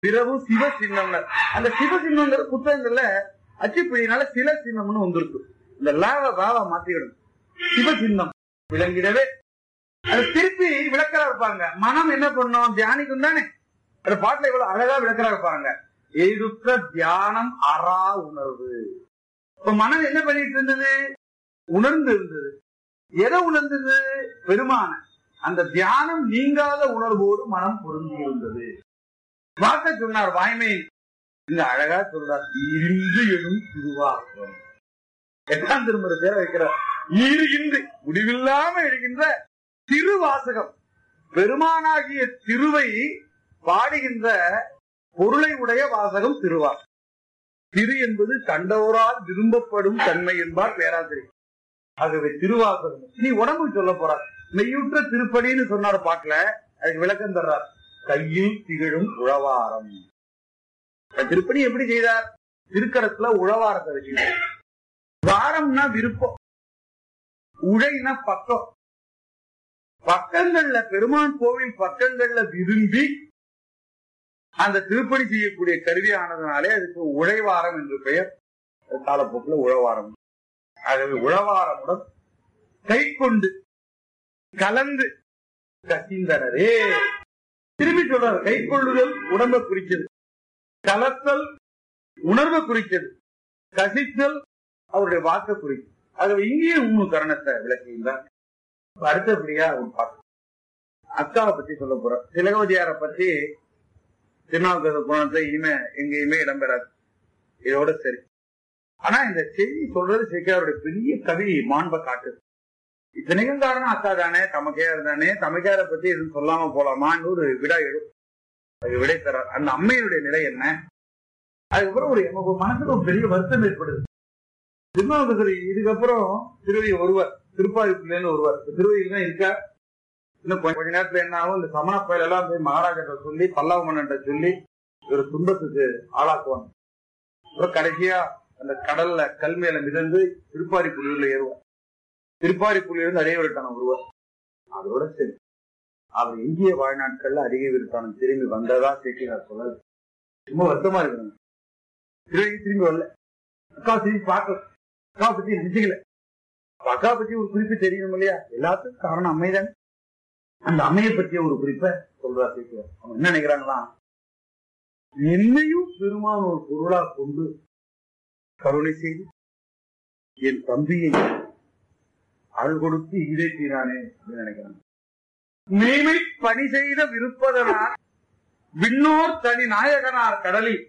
பிறவும் சிவ சின்னம்னர் அந்த சிவ சின்னம்ங்கிற புத்தகங்கள்ல அச்சுப்பிடினால சில சின்னம்னு வந்திருக்கு இந்த லாவ வாவ மாத்திக்கணும் சிவ சின்னம் விளங்கிடவே அது திருப்பி விளக்கரா இருப்பாங்க மனம் என்ன பண்ணும் தியானிக்கும் தானே அந்த பாட்டுல இவ்வளவு அழகா விளக்கரா இருப்பாங்க எய்துற்ற தியானம் அறா உணர்வு இப்ப மனம் என்ன பண்ணிட்டு இருந்தது உணர்ந்து இருந்தது எதை உணர்ந்தது பெருமான அந்த தியானம் நீங்காத உணர்வோடு மனம் பொருந்தி இருந்தது வார்த்தை சொன்னார் வாய்மை இங்க அழகா சொல்றார் இருந்து எழும் திருவாசகம் எட்டாம் திருமுறை பேர வைக்கிறார் ஈறு இன்றி முடிவில்லாம எழுகின்ற திருவாசகம் பெருமானாகிய திருவை பாடுகின்ற பொருளை உடைய வாசகம் திருவாசகம் திரு என்பது கண்டோரால் விரும்பப்படும் தன்மை என்பார் பேராசிரியர் ஆகவே திருவாசகம் நீ உடம்பு சொல்ல போறார் மெய்யுற்ற திருப்படின்னு சொன்னார் பாட்டுல அதுக்கு விளக்கம் தர்றார் கையில் திகழும் உழவாரம் திருப்பணி எப்படி செய்தார் திருக்கரத்துல உழவாரத்தை வச்சுக்கிட்டார் வாரம்னா விருப்பம் உழைனா பக்கம் பக்கங்கள்ல பெருமான் கோவில் பக்கங்கள்ல விரும்பி அந்த திருப்பணி செய்யக்கூடிய கருவி ஆனதுனாலே அதுக்கு உழைவாரம் என்று பெயர் காலப்போக்கில் உழவாரம் ஆகவே உழவாரமுடன் கை கொண்டு கலந்து கசிந்தனரே திரும்பி சொல்றாரு கை கொள்ளுதல் உடம்பை குறிச்சது கலத்தல் உணர்வை குறிச்சது கசித்தல் அவருடைய வாக்க குறிக்கும் ஆகவே இங்கேயே உண்மை கரணத்தை விளக்குகின்றார் அடுத்தபடியா ஒரு பாட்டு அக்காவை பத்தி சொல்ல போறோம் திலகவதியாரை பத்தி திருநாவுக்கரசு புராணத்துல இனிமே எங்கேயுமே இடம்பெறாது இதோட சரி ஆனா இந்த செய்தி சொல்றது சேக்கியாருடைய பெரிய கவி மாண்பை காட்டுது இத்தனைக்கும் காரணம் அக்கா தானே தமக்கையார் தானே தமக்கையாரை பத்தி எதுவும் சொல்லாம போலாமான்னு ஒரு விடா எழும் அது விடை தரார் அந்த அம்மையுடைய நிலை என்ன அதுக்கப்புறம் ஒரு நமக்கு மனசுல ஒரு பெரிய வருத்தம் ஏற்படுது திருநாவுக்கரசர் இதுக்கப்புறம் திருவையை ஒருவர் திருப்பாதிப்புலேன்னு ஒருவர் திருவையில் தான் இருக்கா இன்னும் கொஞ்ச நேரத்துல என்ன ஆகும் இந்த சமண பயல் எல்லாம் போய் மகாராஜா சொல்லி பல்லவ மன்னன் சொல்லி ஒரு துன்பத்துக்கு ஆளாக்குவாங்க அப்புறம் கடைசியா அந்த கடல்ல கல் மேல மிதந்து திருப்பாரி புலியூர்ல ஏறுவார் திருப்பாரி புலியூர்ந்து அதிக விருட்டானம் வருவார் அதோட சரி அவர் இந்திய வாழ்நாட்கள்ல அதிக விருட்டானம் திரும்பி வந்ததா சேர்க்கிறார் சொல்லல ரொம்ப வருத்தமா இருக்கிறாங்க திரும்பி திரும்பி வரல அக்கா திரும்பி பார்க்கல அக்கா பத்தி நினைச்சுக்கல அக்கா பத்தி ஒரு குறிப்பு தெரியணும் இல்லையா எல்லாத்துக்கும் காரணம் அமைதான் அந்த அம்மையை பற்றிய ஒரு குறிப்பை சொல்றா சேர்க்கிறார் அவங்க என்ன நினைக்கிறாங்களா என்னையும் பெருமான் ஒரு பொருளா கொண்டு கருணை செய்து என் தம்பியை அருள் கொடுத்து ஈடேற்றினானே அப்படின்னு நினைக்கிறாங்க மேமை பணி செய்த விருப்பதனால் விண்ணோர் தனி நாயகனார் கடலில்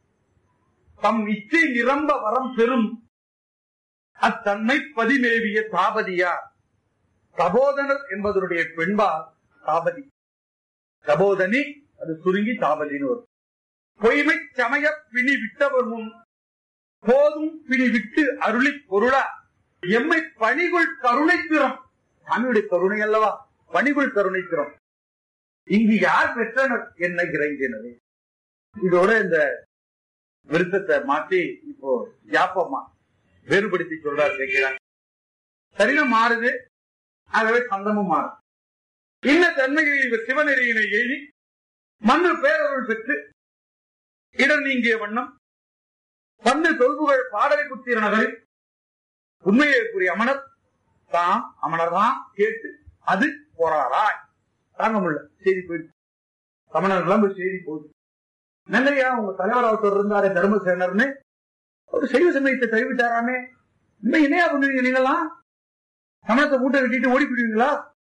தம் இச்சை நிரம்ப வரம் பெறும் அத்தன்மை பதிமேவிய தாபதியார் தபோதனர் என்பதனுடைய பெண்பால் தாபதி தபோதனி அது சுருங்கி தாபதின்னு வரும் பொய்மை சமய பிணி விட்டவர் முன் போதும் பிணி விட்டு அருளி பொருளா எம்மை பணிகுள் கருணை திறம் சாமியுடைய கருணை அல்லவா பணிகுள் கருணை திறம் இங்கு யார் பெற்றனர் என்ன இறங்கினது இதோட இந்த விருத்தத்தை மாற்றி இப்போ ஜாப்பமா வேறுபடுத்தி சொல்றார் கேட்கிறார் சரீரம் மாறுது ஆகவே சந்தமும் மாறும் இன்ன தன்மையில் சிவநெறியினை எழுதி மண்ணு பேரருள் பெற்று இடம் நீங்கிய வண்ணம் பந்து தொல்புகள் பாடலை குத்திர நகரில் உண்மையை கூறிய அமனர் தாம் அமனர் தான் கேட்டு அது போறாராய் தாங்க முடியல செய்தி போயிடுச்சு தமிழர்கள்லாம் போய் செய்தி போகுது நல்லையா உங்க தலைவர் ஒருத்தர் இருந்தாரு தர்மசேனர்னு ஒரு செய்வ சமயத்தை கைவிட்டாராமே இன்னும் என்னையா பண்ணுவீங்க நீங்களாம் சமயத்தை மூட்டை கட்டிட்டு ஓடி போடுவீங்களா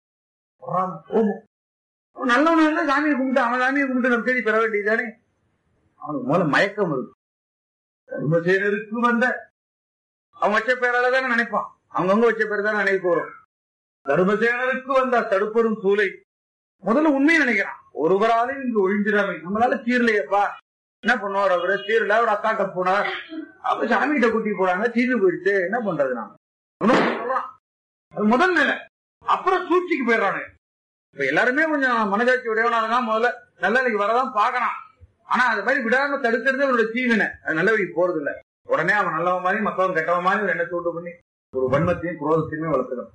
போகும் நல்லவன இல்ல சாமியை கும்பிட்டு அவன் சாமியை கும்பிட்டு நம்ம தேடி பெற வேண்டியதானே அவனுக்கு முதல்ல மயக்கம் இருக்கு தர்மசேனருக்கு வந்த அவன் வச்ச பேரால தானே நினைப்பான் அவங்கவுங்க வச்ச பேர் தானே நினைக்க வரும் தர்மசேனருக்கு வந்த தடுப்பரும் சூலை முதல்ல உண்மையை நினைக்கிறான் ஒருவராலும் இங்கு ஒழிஞ்சிடாமை நம்மளால தீரலையப்பா என்ன பண்ணுவார் அவரு தீரல அவர் அக்காட்ட போனார் அப்ப சாமி கிட்ட கூட்டி போறாங்க தீர்ந்து போயிடுச்சு என்ன பண்றது நான் சொல்றான் அது முதல் நிலை அப்புறம் சூழ்ச்சிக்கு போயிடுறானு இப்ப எல்லாருமே கொஞ்சம் மனசாட்சி உடையவனாதான் முதல்ல நல்ல வரதான் பாக்கலாம் ஆனா அது மாதிரி விடாம தடுக்கிறது அவனோட தீவினை அது நல்ல வழி போறது இல்ல உடனே அவன் நல்லவன் மாதிரி மத்தவன் கெட்டவன் மாதிரி ஒரு எண்ணத்தை உண்டு பண்ணி ஒரு வன்மத்தையும் குரோதத்தையுமே வளர்த்துடும்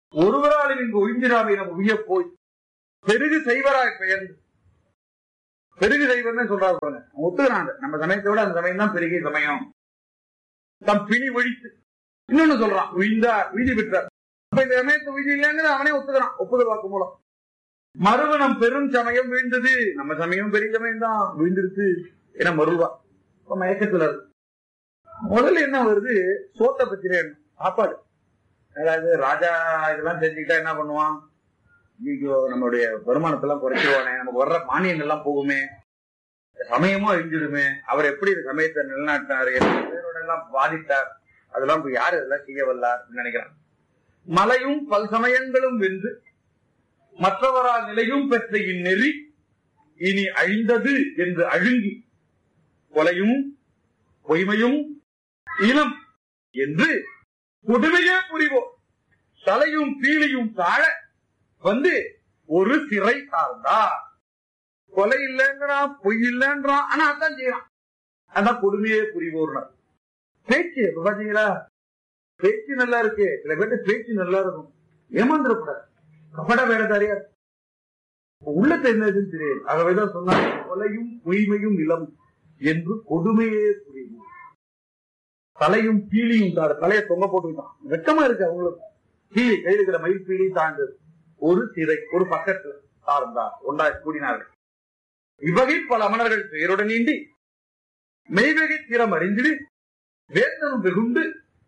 ஒருவராலும் இங்கு ஒழிஞ்சிடாமை நம்ம உய்ய போய் பெருகு செய்வராய் பெயர்ந்து பெருகு சைவம்னு சொல்றாரு பாருங்க அவன் ஒத்துக்கிறாங்க நம்ம சமயத்தை விட அந்த சமயம் தான் பெருகிய சமயம் தம் பிணி ஒழித்து இன்னொன்னு சொல்றான் உயிந்தார் உய்தி பெற்றார் அப்ப இந்த சமயத்து உய்தி இல்லைங்கிறது அவனே ஒத்துக்கிறான் ஒப்புதல் வாக்கு மூலம் மறுவனம் பெரும் சமயம் வீழ்ந்தது நம்ம சமயம் பெரிய சமயம் தான் வீழ்ந்துருச்சு என மருள்வா இப்ப மயக்கத்துல இருக்கு முதல்ல என்ன வருது சோத்தை பத்திர எண்ணம் சாப்பாடு அதாவது ராஜா இதெல்லாம் தெரிஞ்சுக்கிட்டா என்ன பண்ணுவான் ஐயோ நம்மளுடைய வருமானத்தெல்லாம் குறைச்சிருவானே நமக்கு வர்ற மானியங்கள் எல்லாம் போகுமே சமயமும் அழிஞ்சிடுமே அவர் எப்படி இந்த சமயத்தை நிலைநாட்டினார் எத்தனை பேரோட எல்லாம் பாதித்தார் அதெல்லாம் இப்ப யாரு இதெல்லாம் செய்ய வல்லார் நினைக்கிறான் மலையும் பல் சமயங்களும் வென்று மற்றவரால் நிலையும் பெற்ற இந்நெறி இனி அழிந்தது என்று அழுங்கி கொலையும் பொய்மையும் இளம் என்று கொடுமையே புரிவோம் தலையும் பீலியும் தாழ வந்து ஒரு சிறை சார்ந்தார் கொலை இல்லைங்கிறான் பொய் இல்லைன்றான் ஆனா அதான் செய்யறான் அதான் கொடுமையே புரிவோர்னார் பேச்சு இப்ப பாத்தீங்களா பேச்சு நல்லா இருக்கு சில பேர்ட்ட பேச்சு நல்லா இருக்கும் ஏமாந்துடக்கூடாது கபட வேடதாரியா இருக்கும். உள்ளத்தை என்னதுன்னு தெரியாது ஆகவேதான் சொன்னாங்க கொலையும் பொய்மையும் இளம் என்று கொடுமையே புரிவோம் தலையும் பீலியும் தாடு தலையை தொங்க போட்டுக்கிட்டான் வெக்கமா இருக்கு அவங்களுக்கு பீலி கையில் இருக்கிற மயில் பீலி தாண்டது ஒரு சிறை ஒரு பக்கத்துல சார்ந்தார் ஒன்றா கூடினார்கள் இவ்வகை பல அமணர்கள் பெயருடன் நீண்டி மெய்வகை திறம் அறிந்திடு வேந்தனும் வெகுண்டு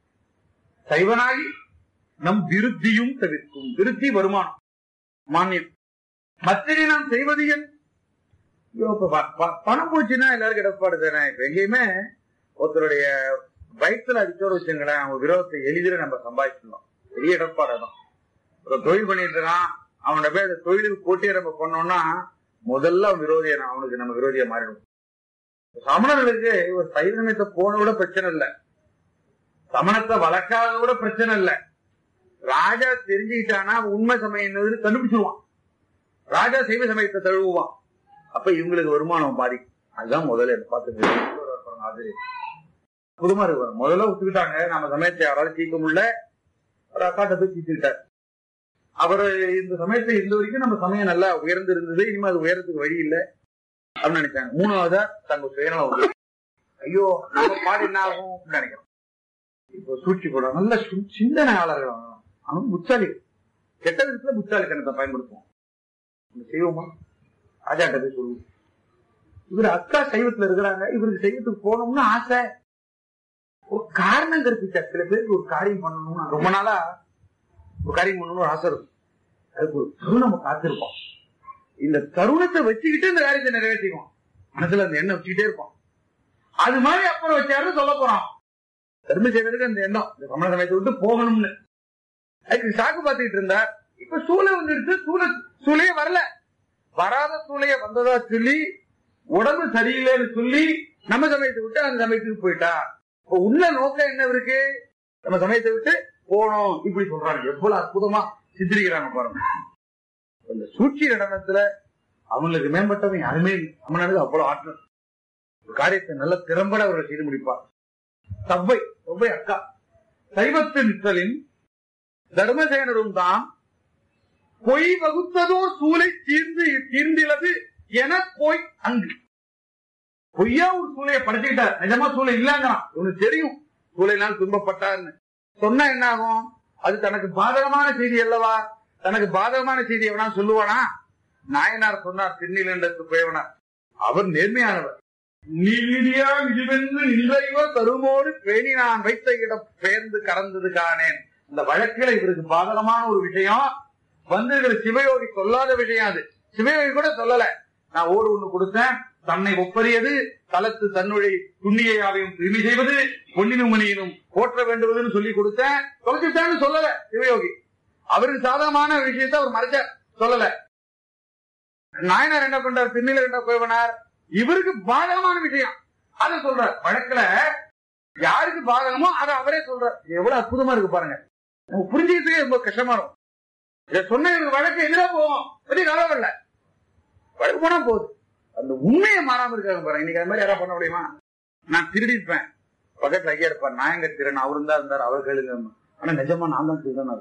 சைவனாகி நம் விருத்தியும் தவிர்க்கும் விருத்தி வருமானம் மானியம் மத்தினை நாம் செய்வது என் ஐயோ, இப்ப ப- ப- பணம் போச்சுன்னா எல்லாரும் கிடப்பாடு தானே இப்ப எங்கேயுமே ஒருத்தருடைய வயிற்றுல அடிச்சோடு வச்சுங்களேன் அவங்க விரோதத்தை எளிதில் நம்ம சம்பாதிச்சிடலாம் பெரிய இடர்பாடு தான் ஒரு தொழில் பண்ணிட்டு இருக்கான் அவனோட போய் அந்த தொழிலுக்கு போட்டியை நம்ம பண்ணோம்னா முதல்ல அவன் விரோதிய அவனுக்கு நம்ம விரோதியா மாறிடும் சமணர்களுக்கு ஒரு சைவநமயத்தை போன கூட பிரச்சனை இல்ல சமணத்தை வளர்க்காத கூட பிரச்சனை இல்ல ராஜா தெரிஞ்சுக்கிட்டானா அவன் உண்மை சமயம் என்னதுன்னு கண்டுபிடிச்சிருவான் ராஜா சைவ சமயத்தை தழுவுவான் அப்ப இவங்களுக்கு வருமானம் பாதிக்கும் அதுதான் முதல்ல இதை பார்த்து அது புதுமா இருக்கு முதல்ல ஒத்துக்கிட்டாங்க நம்ம சமயத்தை யாராவது தீர்க்க முடியல ஒரு அக்காட்ட போய் தீர்த்துக்கிட்டார் அவர் இந்த சமயத்தை இருந்த வரைக்கும் நம்ம சமயம் நல்லா உயர்ந்து இருந்தது இனிமே அது உயரத்துக்கு வழி இல்லை அப்படின்னு நினைச்சாங்க மூணாவதா தங்க சுயநலம் வந்து ஐயோ நம்ம பாடு என்ன ஆகும் அப்படின்னு நினைக்கிறோம் இப்போ சூழ்ச்சி கூட நல்ல சு- சிந்தனையாளர்கள் அவன். அவன் புத்தாளி கெட்ட விதத்துல புத்தாளித்தனத்தை பயன்படுத்துவோம் நம்ம செய்வோமா ராஜாட்ட போய் சொல்லுவோம் இவர் அக்கா சைவத்துல இருக்கிறாங்க இவருக்கு சைவத்துக்கு போகணும்னு ஆசை ஒரு காரணம் கற்பிச்சார் சில பேருக்கு ஒரு காரியம் பண்ணணும்னு ரொம்ப நாளா ஒரு காரியம் பண்ணணும்னு ஒரு ஆசை இருக்கும் அதுக்கு ஒரு தருணம் நம்ம காத்திருப்போம் இந்த தருணத்தை வச்சுக்கிட்டு இந்த காரியத்தை நிறைவேற்றிக்குவோம் மனசுல அந்த எண்ணம் வச்சுக்கிட்டே இருப்போம் அது மாதிரி அப்புறம் வச்சாருன்னு சொல்ல போறான் தர்ம செய்வதற்கு அந்த எண்ணம் இந்த சமண சமயத்தை விட்டு போகணும்னு அதுக்கு சாக்கு பார்த்துக்கிட்டு இருந்தார் இப்ப சூளை வந்துடுச்சு சூளை சூளையே வரல வராத சூளைய வந்ததா சொல்லி உடம்பு சரியில்லைன்னு சொல்லி நம்ம சமயத்தை விட்டு அந்த சமயத்துக்கு போயிட்டா இப்ப உள்ள நோக்கம் என்ன இருக்கு நம்ம சமயத்தை விட்டு போனோம் இப்படி சொல்றாங்க எவ்வளவு அற்புதமா சித்தரிக்கிறாங்க பாருங்க இந்த சூழ்ச்சி நடனத்துல அவங்களுக்கு மேம்பட்டவன் யாருமே இல்லை. அம்மனுக்கு அவ்வளவு ஆற்றல் ஒரு காரியத்தை நல்ல திறம்பட அவர்கள் செய்து முடிப்பார் சவ்வை சவ்வை அக்கா சைவத்து நிற்றலின் தர்மசேனரும் தான் பொய் வகுத்ததோர் சூளை தீர்ந்து தீர்ந்திலது என போய் அங்கு பொய்யா ஒரு சூளையை படைச்சுக்கிட்டார் நிஜமா சூளை இல்லங்கிறான் இவனுக்கு தெரியும் சூளையினால் துன்பப்பட்டார்னு சொன்னா என்ன ஆகும் அது தனக்கு பாதகமான செய்தி அல்லவா தனக்கு பாதகமான செய்தி எவனா சொல்லுவானா நாயனார் சொன்னார் திருநீலண்டத்து போயவனார் அவர் நேர்மையானவர் நீடியா விடுவென்று நின்றைவோ தருமோடு பேணி நான் வைத்த இடம் பெயர்ந்து கறந்தது காணேன் இந்த வழக்கில இவருக்கு பாதகமான ஒரு விஷயம் வந்து இவர் சிவயோகி சொல்லாத விஷயம் அது சிவயோகி கூட சொல்லல நான் ஓடு ஒண்ணு கொடுத்தேன் தன்னை ஒப்பறியது தலத்து தன்னுடைய துண்ணியாவையும் தூய்மை செய்வது பொன்னினும் மணியினும் போற்ற வேண்டுவதுன்னு சொல்லி கொடுத்தேன் தொலைச்சுட்டான்னு சொல்லல சிவயோகி அவருக்கு சாதகமான விஷயத்தை அவர் மறைச்ச சொல்லல நாயனார் என்ன பண்றார் திருநீலர் என்ன போய்வனார் இவருக்கு பாதகமான விஷயம் அதை சொல்றார் வழக்குல யாருக்கு பாதகமோ அதை அவரே சொல்றார் இது எவ்வளவு அற்புதமா இருக்கு பாருங்க நம்ம புரிஞ்சுக்கிறதுக்கே ரொம்ப கஷ்டமா இருக்கும் இதை சொன்ன இவருக்கு வழக்கு எதிரா போவோம் பெரிய கவலை இல்ல வழக்கு போனா போகுது அந்த உண்மையை மாறாம இருக்காங்க பாருங்க இன்னைக்கு அது மாதிரி யாராவது பண்ண முடியுமா நான் திருடி இருப்பேன் பக்கத்துல ஐயா இருப்பார் நாயங்க திறன் அவரு தான் இருந்தார் அவர் கேளுங்க ஆனா நிஜமா நான் தான் திருடனா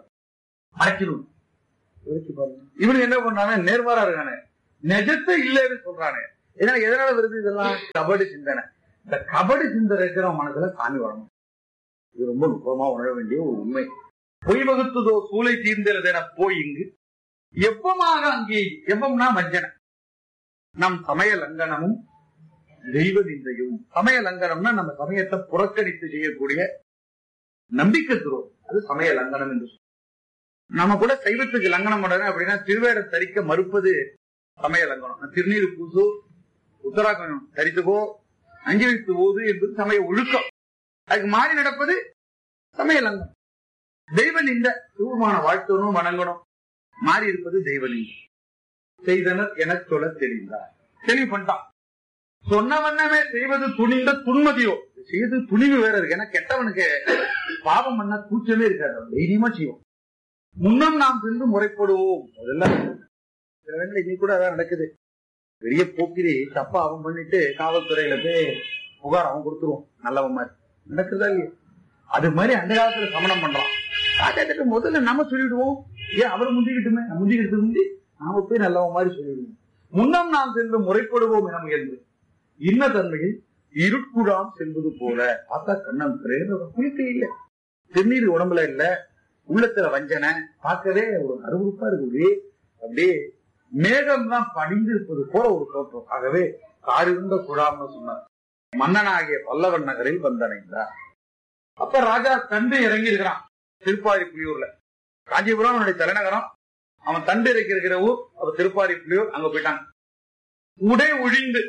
அரைச்சிடும் யோசிச்சு பாருங்க இவனுக்கு என்ன பண்றாங்க நேர்மாறா இருக்கானே நிஜத்தை இல்லைன்னு சொல்றானே இதனால எதனால வருது இதெல்லாம் கபடி சிந்தனை இந்த கபடி சிந்தனை இருக்கிற மனசுல சாமி வரணும் இது ரொம்ப நுட்பமா உணர வேண்டிய ஒரு உண்மை பொய் வகுத்துதோ சூளை தீர்ந்தது என போய் இங்கு எப்பமாக அங்கே எப்பம்னா வஞ்சனை நம் சமய லங்கனமும் தெய்வ நிந்தையும் சமய லங்கனம்னா நம்ம சமயத்தை புறக்கணித்து செய்யக்கூடிய நம்பிக்கை துரோகம் அது சமய லங்கனம் என்று சொல்றோம். நம்ம கூட சைவத்துக்கு லங்கனம் பண்ணணும் அப்படின்னா திருவேட தரிக்க மறுப்பது சமய லங்கனம் திருநீர் பூசு உத்தராகணம் தரித்துக்கோ அஞ்சு வைத்து ஓது என்பது சமய ஒழுக்கம் அதுக்கு மாறி நடப்பது சமய லங்கனம் தெய்வ நிந்த சிவமான வாழ்த்தணும் வணங்கணும் மாறி இருப்பது தெய்வ நிந்த செய்தனர் என சொல்ல தெரிந்தார் தெளிவு பண்ணிட்டான் சொன்ன வண்ணமே செய்வது துணிந்த துன்மதியோ செய்வது துணிவு வேற இருக்கு ஏன்னா கெட்டவனுக்கு பாவம் பண்ண கூச்சமே இருக்காது அவன் தைரியமா செய்வோம் முன்னம் நாம் சென்று முறைப்படுவோம் அதெல்லாம் சில இடங்கள்ல இன்னைக்கு கூட அதான் நடக்குது பெரிய போக்கிரி தப்பா அவன் பண்ணிட்டு காவல்துறையில போய் புகார் அவன் கொடுத்துருவோம் நல்லவன் மாதிரி நடக்குதா இல்லையா அது மாதிரி அந்த காலத்துல சமணம் பண்றான் ராஜா கிட்ட முதல்ல நம்ம சொல்லிடுவோம் ஏன் அவர் முந்திக்கிட்டுமே முந்திக்கிட்டு முந்தி நாம போய் நல்லவன் மாதிரி சொல்லிடுவோம் முன்னம் நாம் சென்று முறைப்படுவோம் என முயன்று இன்ன தன்மையில் இருட்குழாம் செல்வது போல பார்த்தா கண்ணம் குளிக்க இல்ல திருநீர் உடம்புல இல்ல உள்ளத்துல வஞ்சனை பார்க்கவே ஒரு அருவருப்பா இருக்குது அப்படியே மேகம் தான் படிந்து இருப்பது போல ஒரு தோற்றம் ஆகவே காரிருந்த குழாம்னு சொன்னார் மன்னனாகிய பல்லவன் நகரில் வந்தடைந்தார் அப்ப ராஜா தண்டு இறங்கி இருக்கிறான் திருப்பாரி புலியூர்ல காஞ்சிபுரம் அவனுடைய தலைநகரம் அவன் தண்டு இறக்கி இருக்கிற ஊர் அவ திருப்பாரி புலியூர் அங்க போயிட்டாங்க உடை ஒழிந்து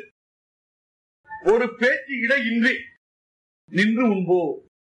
ஒரு பேச்சு இடை இன்றி நின்று உண்போ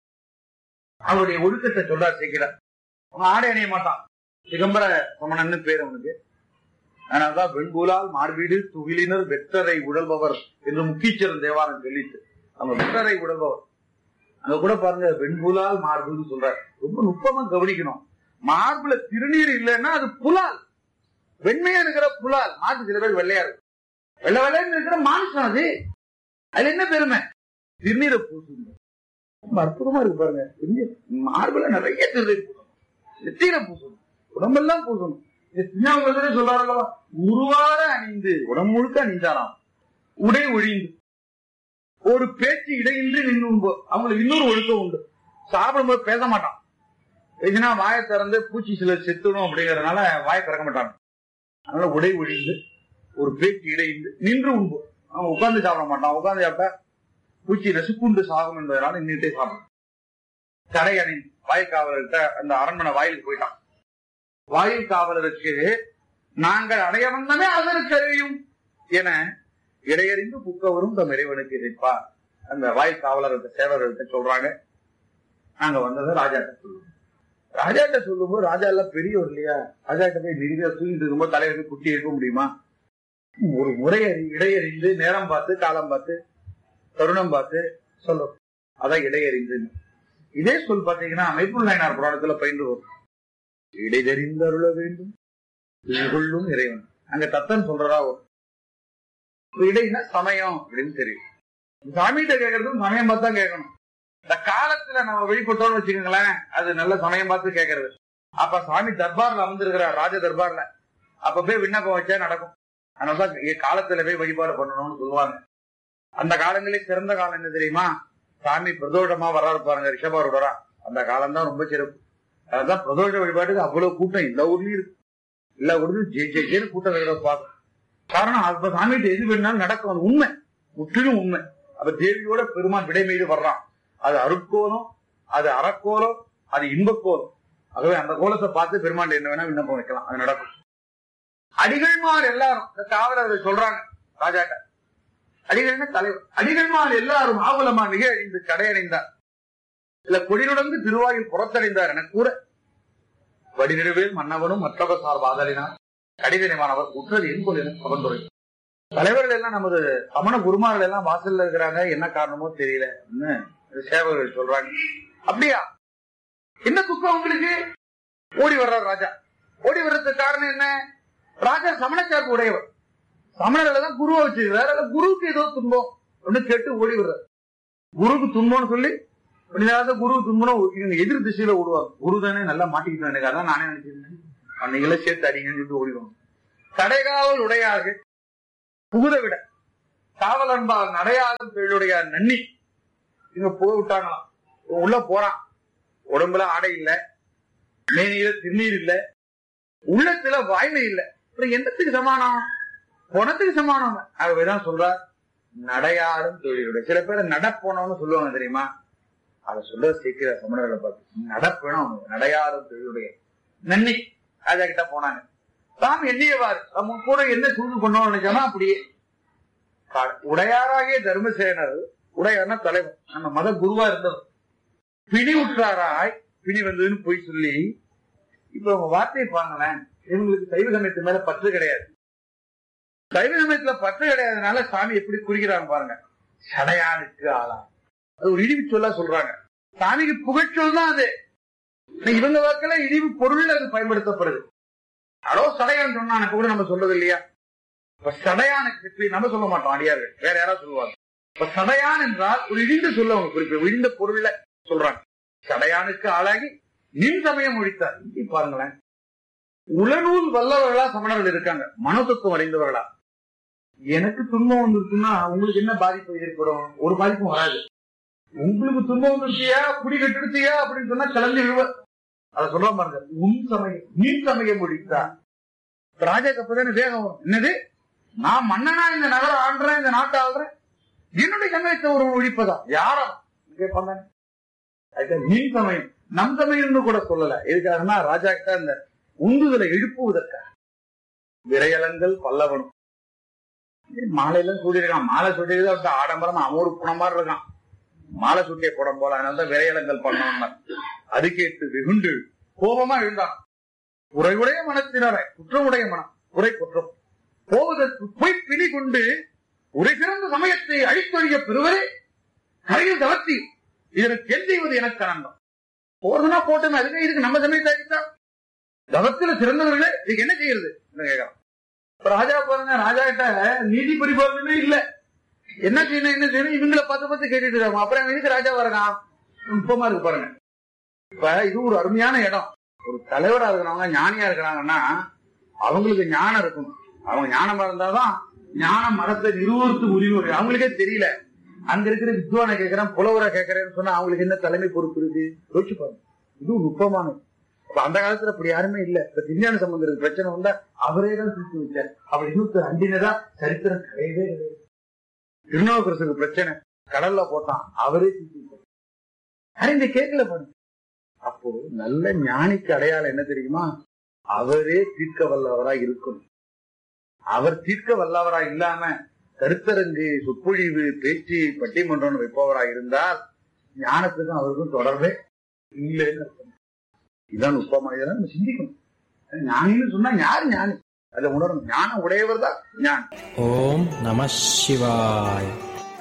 அவருடைய ஒழுக்கத்தை சொல்றார் சேர்க்கிறார் அவன் ஆடை அணிய மாட்டான் சிதம்பர சமணன்னு பேர் அவனுக்கு அதனால்தான் வெண்பூலால் மார்பீடு துகிலினர் வெற்றரை உழல்பவர் என்று முக்கீச்சரன் தேவாரம் சொல்லிட்டு அவங்க வெற்றரை உழல்பவர் அங்க கூட பாருங்க வெண்புலால் மார்புன்னு சொல்றாரு ரொம்ப நுட்பமா கவனிக்கணும் மார்புல திருநீர் இல்லைன்னா அது புலால் வெண்மையா இருக்கிற புலால் மாட்டு சில பேர் வெள்ளையா இருக்கும் வெள்ளை வெள்ளைன்னு இருக்கிற மானுஷம் அது அதுல என்ன பெருமை திருநீரை பூசுங்க ரொம்ப அற்புதமா இருக்கு பாருங்க திருநீர் மார்புல நிறைய திருநீர் பூசணும் நெத்தியில பூசணும் உடம்பெல்லாம் பூசணும் இந்த சின்ன சொல்றாரு உருவார அணிந்து உடம்பு முழுக்க அணிந்தாராம் உடை ஒழிந்து ஒரு பேச்சு இடையின்றி நின்று அவங்களுக்கு இன்னொரு ஒழுக்கம் உண்டு சாப்பிடும்போது பேச மாட்டான் பேசினா வாயை திறந்து பூச்சி சில செத்துணும் அப்படிங்கறதுனால வாயை திறக்க மாட்டாங்க அதனால உடை ஒழிந்து ஒரு பேச்சு இடையின்றி நின்று உண்போம் அவன் உட்கார்ந்து சாப்பிட மாட்டான் உட்கார்ந்து சாப்பிட்டா பூச்சி நசுக்குண்டு சாகும் என்பதனால நின்றுட்டே சாப்பிடும் கடை அணி வாயில் காவலர்கிட்ட அந்த அரண்மனை வாயிலுக்கு போயிட்டான் வாயில் காவலருக்கு நாங்கள் அடைய வந்தமே அதற்கு அறியும் என இடையறிந்து புக்கவரும் தம் இறைவனுக்கு இணைப்பார் அந்த வாயில் காவலர்கிட்ட சேவர்கள்ட்ட சொல்றாங்க நாங்க வந்ததை ராஜாட்ட சொல்லுவோம் ராஜாட்ட சொல்லும்போது ராஜா எல்லாம் பெரியவர் இல்லையா ராஜாட்ட போய் நிறுதியா தூங்கிட்டு இருக்கும்போது தலைவர் போய் குட்டி இருக்க முடியுமா ஒரு முறை அறி இடையறிந்து நேரம் பார்த்து காலம் பார்த்து தருணம் பார்த்து சொல்லும் அதான் இடையறிந்து இதே சொல் பாத்தீங்கன்னா அமைப்புள் நாயனார் புராணத்துல பயின்று வரும் இடைதறிந்து அருள வேண்டும் கொள்ளும் இறைவன் அங்க தத்தன் சொல்றதா வரும் இடைனா சமயம் அப்படின்னு தெரியும் சாமிகிட்ட கேட்கறதும் சமயம் பார்த்து தான் கேட்கணும் இந்த காலத்துல நம்ம வெளிப்பட்டோம்னு வச்சுக்கோங்களேன் அது நல்ல சமயம் பார்த்து கேட்கறது அப்ப சாமி தர்பார்ல அமர்ந்திருக்கிறார் ராஜ தர்பார்ல அப்ப போய் விண்ணப்பம் வச்சா நடக்கும் அதனாலதான் இ- காலத்துல போய் வழிபாடு பண்ணணும்னு சொல்லுவாங்க அந்த காலங்களே சிறந்த காலம் என்ன தெரியுமா சாமி பிரதோஷமா வர்றாரு பாருங்க ரிஷபாரோடரா அந்த காலம் தான் ரொம்ப சிறப்பு அதான் பிரதோஷ வழிபாட்டுக்கு அவ்வளவு கூட்டம் எல்லா ஊர்லயும் இருக்கு எல்லா ஊர்லயும் ஜெய் ஜெய் ஜெயின்னு கூட்டம் இருக்கிறத பார்க்கும் காரணம் அப்ப சாமிகிட்ட எது வேணாலும் நடக்கும் அது உண்மை முற்றிலும் உண்மை அப்ப தேவியோட பெருமான் விடை மீது வர்றான் அது அருட்கோலம் அது அறக்கோலம் அது இன்பக்கோலம் ஆகவே அந்த கோலத்தை பார்த்து பெருமாள் என்ன வேணா விண்ணப்பம் வைக்கலாம் அது நடக்கும் அடிகள்மார் எல்லாரும் இந்த காவலர்கள் சொல்றாங்க ராஜாட்ட அடிகள்னா தலைவர் அடிகள்மார் எல்லாரும் ஆகுலமா மிக அழிந்து கடையடைந்தார் இல்ல கொடிநுடந்து திருவாயில் புறத்தடைந்தார் என கூற வடிநிறுவேல் மன்னவனும் மற்றவ சார்பாதலினார் கடிதனமானவர் உற்றது என்பது என கவர்ந்துரை தலைவர்கள் எல்லாம் நமது சமண குருமார்கள் எல்லாம் வாசல்ல இருக்கிறாங்க என்ன காரணமோ தெரியல சேவகர்கள் சொல்றாங்க அப்படியா என்ன துக்கம் உங்களுக்கு ஓடி வர்றார் ராஜா ஓடி வர்றதுக்கு காரணம் என்ன ராஜா சமணச்சார்பு உடையவர் சமணர்களை தான் குருவை வச்சிருக்கிறார் அதுல குருவுக்கு ஏதோ துன்பம் அப்படின்னு கேட்டு ஓடி வர்றார் குருவுக்கு துன்பம்னு சொல்லி அப்படினால குரு துன்பம் இவங்க எதிர் திசையில ஓடுவாங்க குரு தானே நல்லா மாட்டிக்கிட்டு எனக்கு அதான் நானே நினைச்சிருந்தேன் அன்னைகளை சேர்த்து அடிங்கன்னு சொல்லிட்டு ஓடிடுவாங்க கடைகாவல் உடையாக புகுத விட காவலன்பால் நடையாளம் தொழிலுடைய நன்னி இங்க போக விட்டாங்களாம் இவன் உள்ள போறான் உடம்புல ஆடை இல்ல மேனியில திருநீர் இல்ல உள்ளத்துல வாய்மை இல்ல அப்புறம் என்னத்துக்கு சமானம் பணத்துக்கு சமானம் ஆகவேதான் சொல்றார் நடையாடும் தொழிலுடைய சில பேர் நடப்போனோம்னு சொல்லுவாங்க தெரியுமா அதை சொல்ல சீக்கிர சமணர்களை பார்த்து நடப்பணும் நடையாடும் தொழிலுடைய நன்னி ராஜா கிட்ட போனாங்க தாம் எண்ணியவாறு நம்ம கூட என்ன சூழ்ந்து கொண்டோம் நினைச்சோம்னா அப்படியே கா- உடையாராகிய தர்மசேனர் உடையார்னா தலைவர் நம்ம மத குருவா இருந்தவர் பிணி உற்றாராய் பிணி வந்ததுன்னு போய் சொல்லி இப்ப உங்க வார்த்தையை பாருங்களேன் இவங்களுக்கு சைவ சமயத்து மேல பற்று கிடையாது சைவ சமயத்துல பற்று கிடையாதனால சாமி எப்படி குறிக்கிறாங்க பாருங்க சடையானுக்கு ஆளா அது ஒரு இழிவு சொல்லா சொல்றாங்க சாமிக்கு புகழ்ச்சொல் தான் அது ஆனா இவங்க வாக்கில இழிவு பொருள் அது பயன்படுத்தப்படுது அடோ சடையான் சொன்னா கூட நம்ம சொல்றது இல்லையா இப்ப சடையானுக்கு இப்படி நம்ம சொல்ல மாட்டோம் அடியார்கள் வேற யாராவது சொல்லுவாங்க இப்ப சடையான் என்றால் ஒரு இழிந்த சொல்ல அவங்க குறிப்பு இழிந்த பொருள்ல சொல்றாங்க சடையானுக்கு ஆளாகி நின் சமயம் ஒழித்தார் இங்கே பாருங்களேன் உளநூல் வல்லவர்களா சமணர்கள் இருக்காங்க மனோதத்துவம் அறிந்தவர்களா எனக்கு துன்பம் வந்துருச்சுன்னா உங்களுக்கு என்ன பாதிப்பு ஏற்படும் ஒரு பாதிப்பும் வராது உங்களுக்கு துன்பம் வந்துருச்சியா குடி கட்டுடுச்சியா அப்படின்னு சொன்னா கிளம்பி விழுவ அத சொல்ல பாருங்க உன் சமயம் நின் சமயம் ஒழித்தா ராஜாக்கு அப்பதானே வேகம் வரும் என்னது நான் மன்னனா இந்த நகரம் ஆள்றேன் இந்த நாட்டை ஆள்றேன் என்னுடைய சமயத்தை ஒரு ஒழிப்பதா யாரா கேட்பாங்க அதுக்கு நின் சமயம் நம் சமயம்னு கூட சொல்லல எதுக்காகனா ராஜா கிட்ட அந்த உந்துதலை எழுப்புவதற்காக விரையலங்கள் பல்லவனும் மாலையில சூடிருக்கான் மாலை சுட்டியது அவர்கிட்ட ஆடம்பரமா அவன் ஒரு குணமா இருக்கான் மாலை சுட்டிய குடம் போல அதனால தான் விரையலங்கள் பண்ணணும் அது கேட்டு வெகுண்டு கோபமா எழுந்தான் குறைவுடைய மனத்தினரை குற்றமுடைய மனம் குறை குற்றம் போவதற்கு பொய் பிணி கொண்டு உரை சிறந்த சமயத்தை அழித்தொழிய பெறுவரே கரையில் தவத்தி இதற்கு என் செய்வது எனக்கு அனந்தம் போறதுனா போட்டோம் அதுக்கு இதுக்கு நம்ம சமயத்தை அழித்தா தவத்துல சிறந்தவர்களே இதுக்கு என்ன செய்யறது கேட்கலாம் இப்ப ராஜா பாருங்க ராஜா கிட்ட நீதி பரிபாலனமே இல்ல என்ன செய்யணும் என்ன செய்யணும் இவங்கள பார்த்து பார்த்து கேட்டுட்டு இருக்காங்க அப்புறம் எதுக்கு ராஜா வரலாம் நுட்பமா இருக்கு பாருங்க இப்ப இது ஒரு அருமையான இடம் ஒரு தலைவரா இருக்கிறவங்க ஞானியா இருக்கிறாங்கன்னா அவங்களுக்கு ஞானம் இருக்கணும் அவங்க ஞானமா இருந்தாதான் ஞான மரத்தை நிறுவனத்துக்கு உரிமை இருக்கு. அவங்களுக்கே தெரியல அங்க இருக்கிற வித்வானை கேட்கிறேன் புலவரை கேட்கறேன்னு சொன்னா அவங்களுக்கு என்ன தலைமை பொறுப்பு இருக்கு யோசிச்சு பாருங்க இது நுட்பமானது அப்ப அந்த காலத்துல அப்படி யாருமே இல்ல இப்ப விஞ்ஞான சம்பந்தம் பிரச்சனை வந்தா அவரே தான் தீர்த்து வச்சார் அப்படி இன்னொருத்தர் அண்டினதா சரித்திரம் கிடையவே கிடையாது திருநாவுக்கரசுக்கு பிரச்சனை கடல்ல போட்டான் அவரே தீர்த்து வச்சார் யாரும் இந்த கேட்கல பாருங்க அப்போ நல்ல ஞானிக்கு அடையாளம் என்ன தெரியுமா அவரே தீர்க்க வல்லவரா இருக்கணும் அவர் தீர்க்க வல்லவரா இல்லாம கருத்தரங்கு சொற்பொழிவு பேச்சு பட்டிமன்றம் வைப்பவரா இருந்தால் ஞானத்துக்கும் அவருக்கும் தொடர்பே இல்லைன்னு அர்த்தம். இதான் நுட்பமா இதெல்லாம் நம்ம சிந்திக்கணும் ஞானின்னு சொன்னா யாரு ஞானி அதை உணரணும் ஞானம் உடையவர் தான் ஞானி ஓம் நம சிவாய்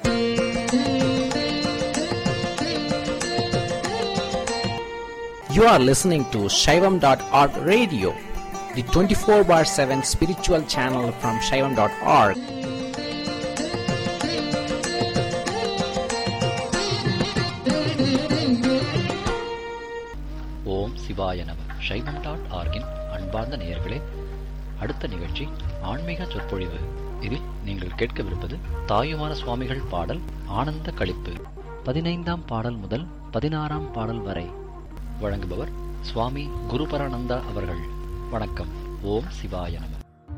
You are listening to Shaivam.org radio, the 24 bar 7 spiritual channel from Shaivam.org. ஓம் சிவாய நம சைவம் டாட் ஆர்கின் அன்பார்ந்த நேயர்களே அடுத்த நிகழ்ச்சி ஆன்மீக சொற்பொழிவு இதில் நீங்கள் கேட்கவிருப்பது தாயுமான சுவாமிகள் பாடல் ஆனந்த களிப்பு பதினைந்தாம் பாடல் முதல் பதினாறாம் பாடல் வரை வழங்குபவர் சுவாமி குருபரானந்தா அவர்கள் வணக்கம் ஓம் சிவாய நம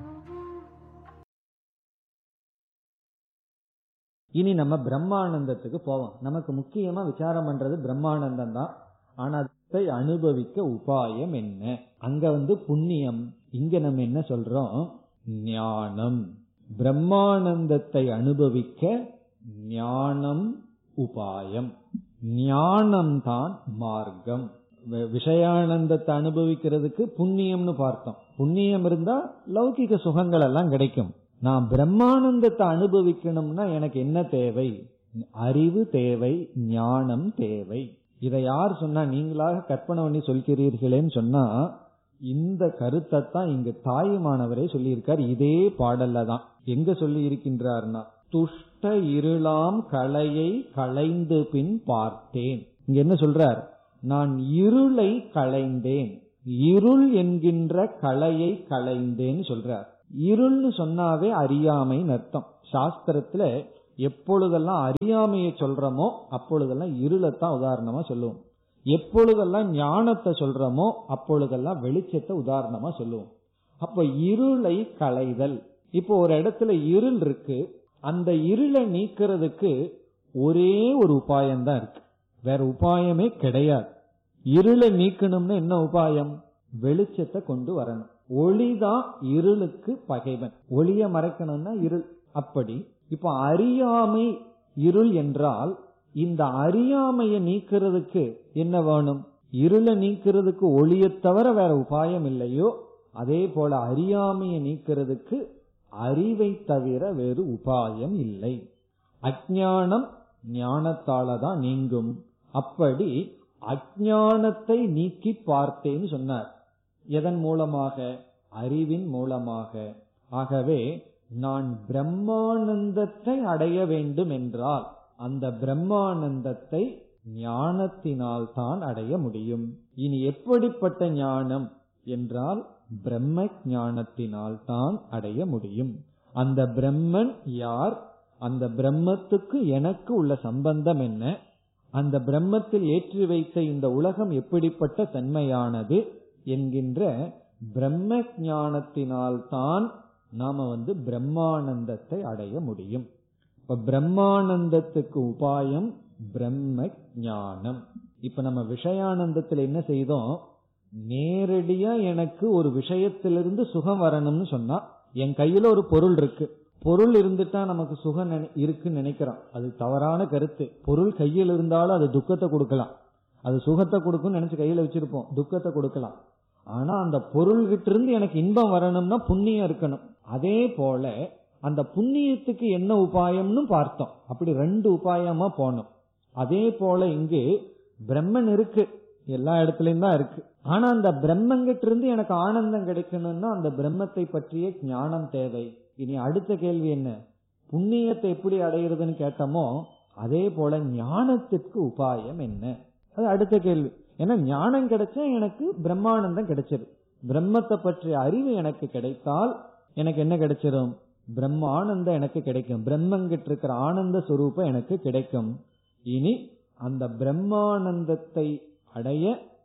இனி நம்ம பிரம்மானந்தத்துக்கு போவோம் நமக்கு முக்கியமா விசாரம் பண்றது பிரம்மானந்தம் தான் ஆனா அதை அனுபவிக்க உபாயம் என்ன அங்க வந்து புண்ணியம் இங்க நம்ம என்ன சொல்றோம் ஞானம் பிரம்மானந்தத்தை அனுபவிக்க ஞானம் உபாயம் ஞானம் தான் மார்க்கம் வி- விஷயானந்தத்தை அனுபவிக்கிறதுக்கு புண்ணியம்னு பார்த்தோம் புண்ணியம் இருந்தா லௌகிக சுகங்கள் எல்லாம் கிடைக்கும் நான் பிரம்மானந்தத்தை அனுபவிக்கணும்னா எனக்கு என்ன தேவை அறிவு தேவை ஞானம் தேவை இதை யார் சொன்னா நீங்களாக கற்பனை பண்ணி சொல்கிறீர்களேன்னு சொன்னா இந்த கருத்தை தான் இங்க தாயுமானவரே சொல்லியிருக்கார் இதே பாடல்ல தான் எங்க சொல்லி இருக்கின்றார்னா துஷ்ட இருளாம் கலையை களைந்து பின் பார்த்தேன் இங்க என்ன சொல்றார் நான் இருளை களைந்தேன் இருள் என்கின்ற கலையை களைந்தேன்னு சொல்றார் இருள்னு சொன்னாவே அறியாமைன்னு அர்த்தம் சாஸ்திரத்துல எப்பொழுதெல்லாம் அறியாமையை சொல்றோமோ அப்பொழுதெல்லாம் இருளத்தான் உதாரணமா சொல்லுவோம் எப்பொழுதெல்லாம் ஞானத்தை சொல்றோமோ அப்பொழுதெல்லாம் வெளிச்சத்தை உதாரணமா சொல்லுவோம் அப்ப இருளை களைதல் இப்போ ஒரு இடத்துல இருள் இருக்கு அந்த இருளை நீக்கிறதுக்கு ஒரே ஒரு உபாயம்தான் இருக்கு வேற உபாயமே கிடையாது இருளை நீக்கணும்னு என்ன உபாயம் வெளிச்சத்தை கொண்டு வரணும் ஒளிதான் இருளுக்கு பகைவன் ஒளிய மறைக்கணும்னா இருள் அப்படி இப்ப அறியாமை இருள் என்றால் இந்த அறியாமையை நீக்கிறதுக்கு என்ன வேணும் இருளை நீக்கிறதுக்கு ஒளியை தவிர வேற உபாயம் இல்லையோ அதே போல அறியாமையை நீக்கிறதுக்கு அறிவை தவிர வேறு உபாயம் இல்லை அஜானம் ஞானத்தால தான் நீங்கும் அப்படி அஜானத்தை நீக்கி பார்த்தேன்னு சொன்னார் எதன் மூலமாக அறிவின் மூலமாக ஆகவே நான் பிரம்மானந்தத்தை அடைய வேண்டும் என்றால் அந்த பிரம்மானந்தத்தை ஞானத்தினால் தான் அடைய முடியும் இனி எப்படிப்பட்ட ஞானம் என்றால் பிரம்ம ஞானத்தினால் தான் அடைய முடியும் அந்த பிரம்மன் யார் அந்த பிரம்மத்துக்கு எனக்கு உள்ள சம்பந்தம் என்ன அந்த பிரம்மத்தில் ஏற்றி வைத்த இந்த உலகம் எப்படிப்பட்ட தன்மையானது என்கின்ற பிரம்ம ஞானத்தினால் தான் நாம வந்து பிரம்மானந்தத்தை அடைய முடியும் இப்ப பிரம்மானந்தத்துக்கு உபாயம் பிரம்ம ஞானம் இப்ப நம்ம விஷயானந்தத்தில் என்ன செய்தோம் நேரடியா எனக்கு ஒரு விஷயத்திலிருந்து சுகம் வரணும்னு சொன்னா என் கையில ஒரு பொருள் இருக்கு பொருள் இருந்துட்டா நமக்கு சுகம் இருக்குன்னு நினைக்கிறோம் அது தவறான கருத்து பொருள் கையில் இருந்தாலும் அது துக்கத்தை கொடுக்கலாம் அது சுகத்தை கொடுக்கும் நினைச்சு கையில வச்சிருப்போம் துக்கத்தை கொடுக்கலாம் ஆனா அந்த பொருள்கிட்ட இருந்து எனக்கு இன்பம் வரணும்னா புண்ணியம் இருக்கணும் அதே போல அந்த புண்ணியத்துக்கு என்ன உபாயம்னு பார்த்தோம் அப்படி ரெண்டு உபாயமா போனோம் அதே போல இங்கு பிரம்மன் இருக்கு எல்லா இடத்துலயும் தான் இருக்கு ஆனா அந்த பிரம்மங்கிட்ட இருந்து எனக்கு ஆனந்தம் கிடைக்கணும்னா அந்த பிரம்மத்தை பற்றிய ஞானம் தேவை இனி அடுத்த கேள்வி என்ன புண்ணியத்தை எப்படி அடையிறதுன்னு கேட்டோமோ அதே போல ஞானத்திற்கு உபாயம் என்ன அது அடுத்த கேள்வி ஏன்னா ஞானம் கிடைச்சா எனக்கு பிரம்மானந்தம் கிடைச்சிரு பிரம்மத்தை பற்றிய அறிவு எனக்கு கிடைத்தால் எனக்கு என்ன கிடைச்சிரும் பிரம்ம ஆனந்தம் எனக்கு கிடைக்கும் பிரம்மங்கிட்ட இருக்கிற ஆனந்த சுரூபம் எனக்கு கிடைக்கும் இனி அந்த பிரம்மானந்தத்தை அடைய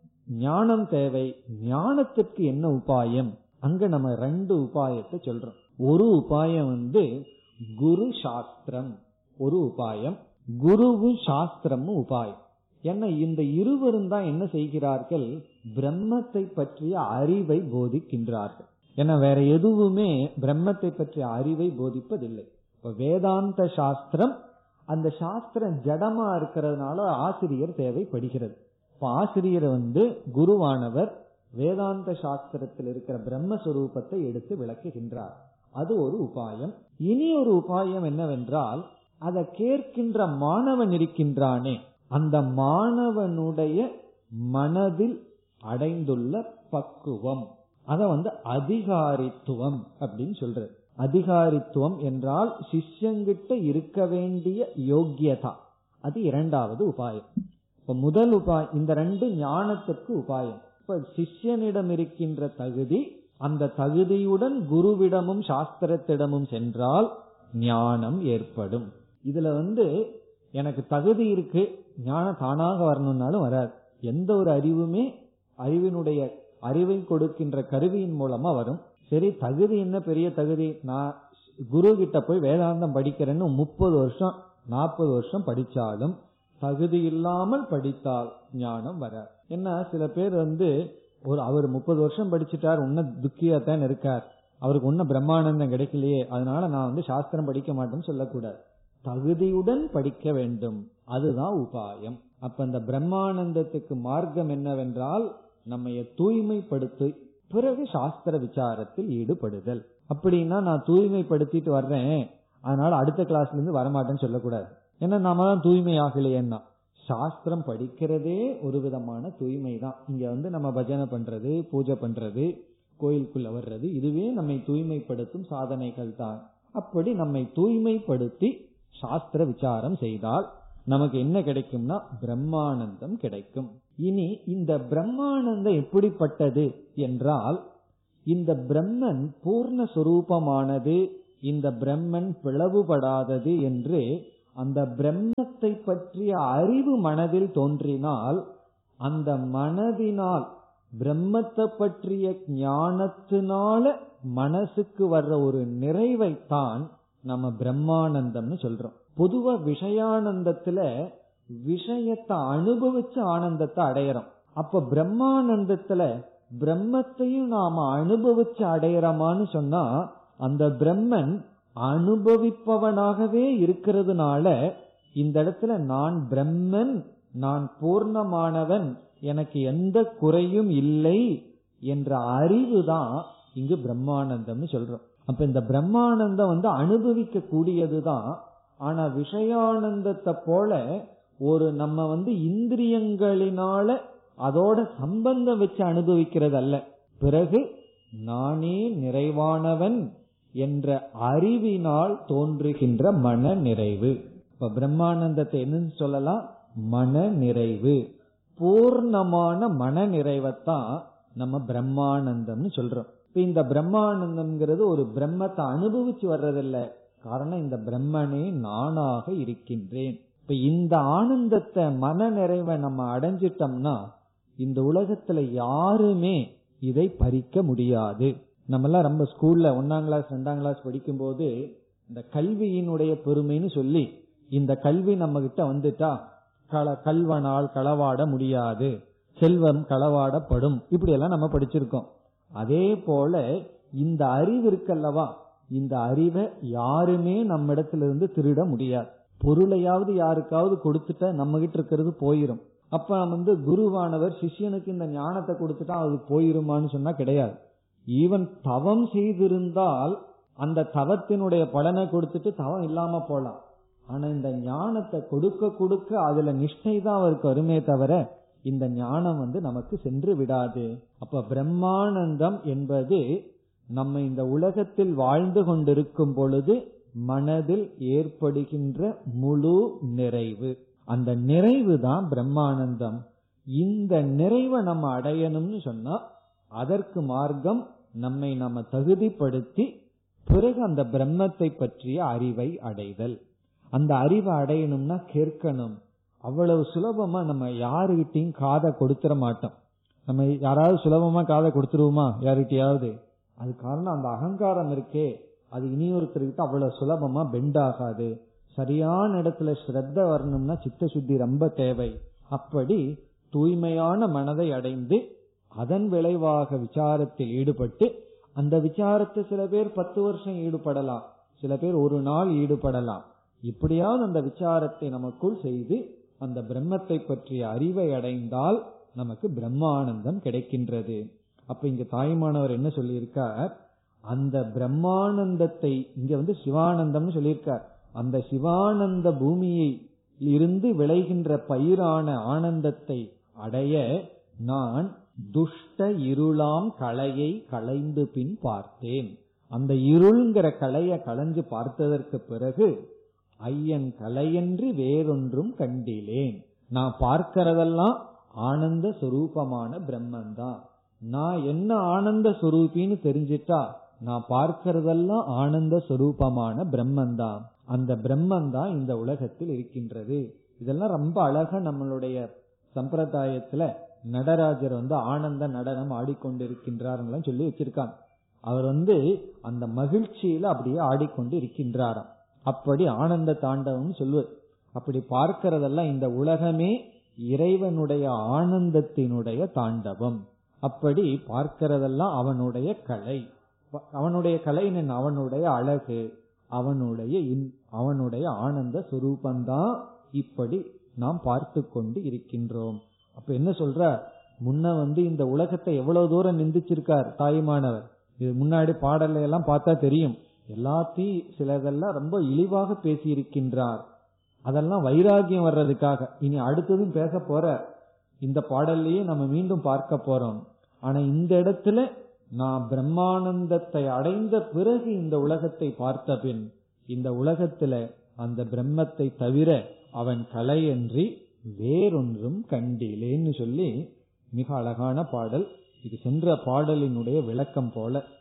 ஞானம் தேவை ஞானத்திற்கு என்ன உபாயம் அங்க நம்ம ரெண்டு உபாயத்தை சொல்றோம் ஒரு உபாயம் வந்து குரு சாஸ்திரம் ஒரு உபாயம் குருவும் சாஸ்திரமும் உபாயம் ஏன்னா இந்த இருவரும் தான் என்ன செய்கிறார்கள் பிரம்மத்தை பற்றிய அறிவை போதிக்கின்றார்கள் ஏன்னா வேற எதுவுமே பிரம்மத்தை பற்றிய அறிவை போதிப்பதில்லை இப்ப வேதாந்த சாஸ்திரம் அந்த சாஸ்திரம் ஜடமா இருக்கிறதுனால ஆசிரியர் தேவைப்படுகிறது இப்ப ஆசிரியர் வந்து குருவானவர் வேதாந்த சாஸ்திரத்தில் இருக்கிற பிரம்மஸ்வரூபத்தை எடுத்து விளக்குகின்றார் அது ஒரு உபாயம் இனி ஒரு உபாயம் என்னவென்றால் அதை கேட்கின்ற மாணவன் இருக்கின்றானே அந்த மாணவனுடைய மனதில் அடைந்துள்ள பக்குவம் அத வந்து அதிகாரித்துவம் அப்படின்னு சொல்றது அதிகாரித்துவம் என்றால் சிஷ்யங்கிட்ட இருக்க வேண்டிய யோக்கியதா அது இரண்டாவது உபாயம் இப்ப முதல் உபாயம் இந்த ரெண்டு ஞானத்திற்கு உபாயம் இப்ப சிஷ்யனிடம் இருக்கின்ற தகுதி அந்த தகுதியுடன் குருவிடமும் சாஸ்திரத்திடமும் சென்றால் ஞானம் ஏற்படும் இதுல வந்து எனக்கு தகுதி இருக்கு ஞானம் தானாக வரணும்னாலும் வராது எந்த ஒரு அறிவுமே அறிவினுடைய அறிவை கொடுக்கின்ற கருவியின் மூலமா வரும் சரி தகுதி என்ன பெரிய தகுதி நான் குரு கிட்ட போய் வேதாந்தம் படிக்கிறேன்னு முப்பது வருஷம் நாற்பது வருஷம் படிச்சாலும் தகுதி இல்லாமல் படித்தால் ஞானம் வராது என்ன சில பேர் வந்து ஒரு அவர் முப்பது வருஷம் படிச்சுட்டார் உன்ன துக்கியா தான் இருக்கார் அவருக்கு உன்ன பிரம்மானந்தம் கிடைக்கலையே அதனால நான் வந்து சாஸ்திரம் படிக்க மாட்டேன்னு சொல்லக்கூடாது தகுதியுடன் படிக்க வேண்டும் அதுதான் உபாயம் அப்ப அந்த பிரம்மானந்தத்துக்கு மார்க்கம் என்னவென்றால் நம்மைய தூய்மைப்படுத்தி பிறகு சாஸ்திர விசாரத்தில் ஈடுபடுதல் அப்படின்னா நான் தூய்மைப்படுத்திட்டு வர்றேன் அதனால அடுத்த கிளாஸ்ல இருந்து வரமாட்டேன்னு சொல்லக்கூடாது ஏன்னா நாம தான் தூய்மை ஆகலையேன்னா சாஸ்திரம் படிக்கிறதே ஒரு விதமான தூய்மை தான் இங்க வந்து நம்ம பஜனை பண்றது பூஜை பண்றது கோயிலுக்குள்ள வர்றது இதுவே நம்மை தூய்மைப்படுத்தும் சாதனைகள் தான் அப்படி நம்மை தூய்மைப்படுத்தி சாஸ்திர விசாரம் செய்தால் நமக்கு என்ன கிடைக்கும்னா பிரம்மானந்தம் கிடைக்கும் இனி இந்த பிரம்மானந்தம் எப்படிப்பட்டது என்றால் இந்த பிரம்மன் பூர்ண சுரூபமானது இந்த பிரம்மன் பிளவுபடாதது என்று அந்த பிரம்மத்தை பற்றிய அறிவு மனதில் தோன்றினால் அந்த மனதினால் பிரம்மத்தை பற்றிய ஞானத்தினால மனசுக்கு வர்ற ஒரு நிறைவைத்தான் நம்ம பிரம்மானந்தம்னு சொல்றோம் பொதுவா விஷயானந்தத்துல விஷயத்தை அனுபவிச்சு ஆனந்தத்தை அடையறோம் அப்ப பிரம்மானந்தத்துல பிரம்மத்தையும் நாம அனுபவிச்சு அடையறோமான்னு சொன்னா அந்த பிரம்மன் அனுபவிப்பவனாகவே இருக்கிறதுனால இந்த இடத்துல நான் பிரம்மன் நான் பூர்ணமானவன் எனக்கு எந்த குறையும் இல்லை என்ற அறிவு தான் இங்கு பிரம்மானந்தம்னு சொல்றோம் அப்ப இந்த பிரம்மானந்தம் வந்து அனுபவிக்க கூடியதுதான் ஆனா விஷயானந்தத்தை போல ஒரு நம்ம வந்து இந்திரியங்களினால அதோட சம்பந்தம் வச்சு அனுபவிக்கிறது அல்ல பிறகு நானே நிறைவானவன் என்ற அறிவினால் தோன்றுகின்ற மன நிறைவு இப்ப பிரம்மானந்தத்தை என்னன்னு சொல்லலாம் மன நிறைவு பூர்ணமான மன நிறைவைத்தான் நம்ம பிரம்மானந்தம்னு சொல்றோம் இப்ப இந்த பிரம்மானந்தம்ங்கிறது ஒரு பிரம்மத்தை அனுபவிச்சு வர்றதில்ல காரணம் இந்த பிரம்மனே நானாக இருக்கின்றேன் இப்ப இந்த ஆனந்தத்தை மன நிறைவை நம்ம அடைஞ்சிட்டோம்னா இந்த உலகத்துல யாருமே இதை பறிக்க முடியாது நம்மெல்லாம் ரொம்ப ஸ்கூல்ல ஒன்னாம் கிளாஸ் ரெண்டாம் கிளாஸ் படிக்கும் போது இந்த கல்வியினுடைய பெருமைன்னு சொல்லி இந்த கல்வி நம்ம கிட்ட வந்துட்டா கள கல்வனால் களவாட முடியாது செல்வம் களவாடப்படும் இப்படி எல்லாம் நம்ம படிச்சிருக்கோம் அதே போல இந்த அறிவு இருக்கல்லவா இந்த அறிவை யாருமே நம்ம இடத்துல இருந்து திருட முடியாது பொருளையாவது யாருக்காவது கொடுத்துட்டா நம்ம கிட்ட இருக்கிறது போயிரும் அப்ப வந்து குருவானவர் சிஷ்யனுக்கு இந்த ஞானத்தை கொடுத்துட்டா அது போயிருமான்னு சொன்னா கிடையாது ஈவன் தவம் செய்திருந்தால் அந்த தவத்தினுடைய பலனை கொடுத்துட்டு தவம் இல்லாம போலாம் ஆனா இந்த ஞானத்தை கொடுக்க கொடுக்க அதுல நிஷ்டை தான் அவருக்கு வருமே தவிர இந்த ஞானம் வந்து நமக்கு சென்று விடாது அப்ப பிரம்மானந்தம் என்பது நம்ம இந்த உலகத்தில் வாழ்ந்து கொண்டிருக்கும் பொழுது மனதில் ஏற்படுகின்ற முழு நிறைவு அந்த நிறைவு தான் பிரம்மானந்தம் இந்த நிறைவை நம்ம அடையணும்னு சொன்னா அதற்கு மார்க்கம் நம்மை நம்ம தகுதிப்படுத்தி பிறகு அந்த பிரம்மத்தை பற்றிய அறிவை அடைதல் அந்த அறிவை அடையணும்னா கேட்கணும் அவ்வளவு சுலபமா நம்ம யாருகிட்டையும் காதை கொடுத்துட மாட்டோம் நம்ம யாராவது சுலபமா காதை கொடுத்துருவோமா யாருகிட்டயாவது அது காரணம் அந்த அகங்காரம் இருக்கே அது இனியொருத்தர்கிட்ட அவ்வளவு சுலபமா பெண்ட் ஆகாது சரியான இடத்துல ஸ்ரத்த வரணும்னா சித்த சுத்தி ரொம்ப தேவை அப்படி தூய்மையான மனதை அடைந்து அதன் விளைவாக விசாரத்தில் ஈடுபட்டு அந்த விசாரத்தை சில பேர் பத்து வருஷம் ஈடுபடலாம் சில பேர் ஒரு நாள் ஈடுபடலாம் இப்படியாவது அந்த விசாரத்தை நமக்குள் செய்து அந்த பிரம்மத்தை பற்றிய அறிவை அடைந்தால் நமக்கு பிரம்மானந்தம் கிடைக்கின்றது அப்ப இங்க தாய்மானவர் என்ன சொல்லியிருக்கார் அந்த பிரம்மானந்தத்தை இங்க வந்து சிவானந்தம்னு சொல்லியிருக்கார் அந்த சிவானந்த பூமியை இருந்து விளைகின்ற பயிரான ஆனந்தத்தை அடைய நான் துஷ்ட இருளாம் கலையை களைந்து பின் பார்த்தேன் அந்த இருள்ங்கிற கலையை களைஞ்சு பார்த்ததற்கு பிறகு ஐயன் கலையன்று வேறொன்றும் கண்டிலேன் நான் பார்க்கிறதெல்லாம் ஆனந்த சுரூபமான பிரம்மன் தான் நான் என்ன ஆனந்த சுரூபின்னு தெரிஞ்சிட்டா நான் பார்க்கிறதெல்லாம் ஆனந்த சுரூபமான பிரம்மன் தான் அந்த பிரம்மன் தான் இந்த உலகத்தில் இருக்கின்றது இதெல்லாம் ரொம்ப அழகா நம்மளுடைய சம்பிரதாயத்துல நடராஜர் வந்து ஆனந்த நடனம் ஆடிக்கொண்டிருக்கின்றார் சொல்லி வச்சிருக்காங்க அவர் வந்து அந்த மகிழ்ச்சியில அப்படியே ஆடிக்கொண்டு இருக்கின்றாராம் அப்படி ஆனந்த தாண்டவம் சொல்லுவது அப்படி பார்க்கிறதெல்லாம் இந்த உலகமே இறைவனுடைய ஆனந்தத்தினுடைய தாண்டவம் அப்படி பார்க்கிறதெல்லாம் அவனுடைய கலை அவனுடைய கலை அவனுடைய அழகு அவனுடைய அவனுடைய ஆனந்த சுரூபந்தான் இப்படி நாம் பார்த்து கொண்டு இருக்கின்றோம் அப்ப என்ன சொல்ற முன்ன வந்து இந்த உலகத்தை எவ்வளவு தூரம் நிந்திச்சிருக்கார் தாய்மானவர் இது முன்னாடி பாடலை எல்லாம் பார்த்தா தெரியும் எல்லாத்தையும் சிலதெல்லாம் ரொம்ப இழிவாக பேசி இருக்கின்றார் அதெல்லாம் வைராகியம் வர்றதுக்காக இனி அடுத்ததும் பேச போற இந்த பாடல்லையே நம்ம மீண்டும் பார்க்க போறோம் ஆனா இந்த இடத்துல நான் பிரம்மானந்தத்தை அடைந்த பிறகு இந்த உலகத்தை பார்த்த பின் இந்த உலகத்துல அந்த பிரம்மத்தை தவிர அவன் கலையன்றி வேறொன்றும் கண்டிலேன்னு சொல்லி மிக அழகான பாடல் இது சென்ற பாடலினுடைய விளக்கம் போல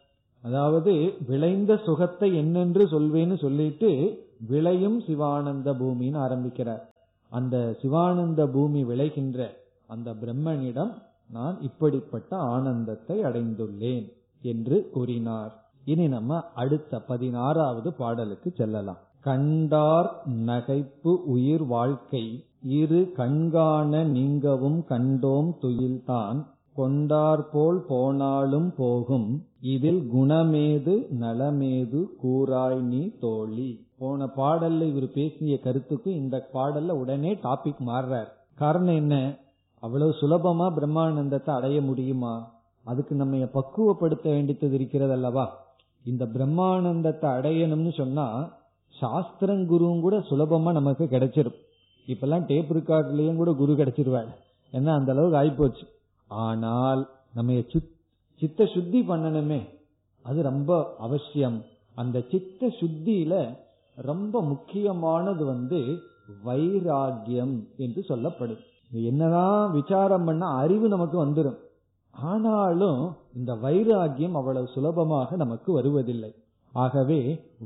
அதாவது விளைந்த சுகத்தை என்னென்று சொல்வேன்னு சொல்லிட்டு விளையும் சிவானந்த பூமின்னு ஆரம்பிக்கிறார் அந்த சிவானந்த பூமி விளைகின்ற அந்த பிரம்மனிடம் நான் இப்படிப்பட்ட ஆனந்தத்தை அடைந்துள்ளேன் என்று கூறினார் இனி நம்ம அடுத்த பதினாறாவது பாடலுக்கு செல்லலாம் கண்டார் நகைப்பு உயிர் வாழ்க்கை இரு கண்காண நீங்கவும் கண்டோம் துயில்தான் கொண்டார் போல் போனாலும் போகும் இதில் குணமேது நலமேது கூறாய் நீ தோழி போன பாடல்ல இவர் பேசிய கருத்துக்கு இந்த பாடல்ல உடனே டாபிக் மாறுறார் காரணம் என்ன அவ்வளவு சுலபமா பிரம்மானந்தத்தை அடைய முடியுமா அதுக்கு நம்ம பக்குவப்படுத்த வேண்டியது இருக்கிறது அல்லவா இந்த பிரம்மானந்தத்தை அடையணும்னு சொன்னா சாஸ்திரம் குருவும் கூட சுலபமா நமக்கு கிடைச்சிரும் இப்பெல்லாம் டேப் ரெக்கார்ட்லயும் கூட குரு கிடைச்சிருவாள் ஏன்னா அந்த அளவுக்கு ஆயிப்போச்சு ஆனால் நம்ம சித்த சுத்தி பண்ணணுமே அது ரொம்ப அவசியம் அந்த சித்த சுத்தியில ரொம்ப முக்கியமானது வந்து வைராகியம் என்று சொல்லப்படும் என்னதான் விசாரம் பண்ண அறிவு நமக்கு வந்துடும் ஆனாலும் இந்த வைராகியம் அவ்வளவு சுலபமாக நமக்கு வருவதில்லை ஆகவே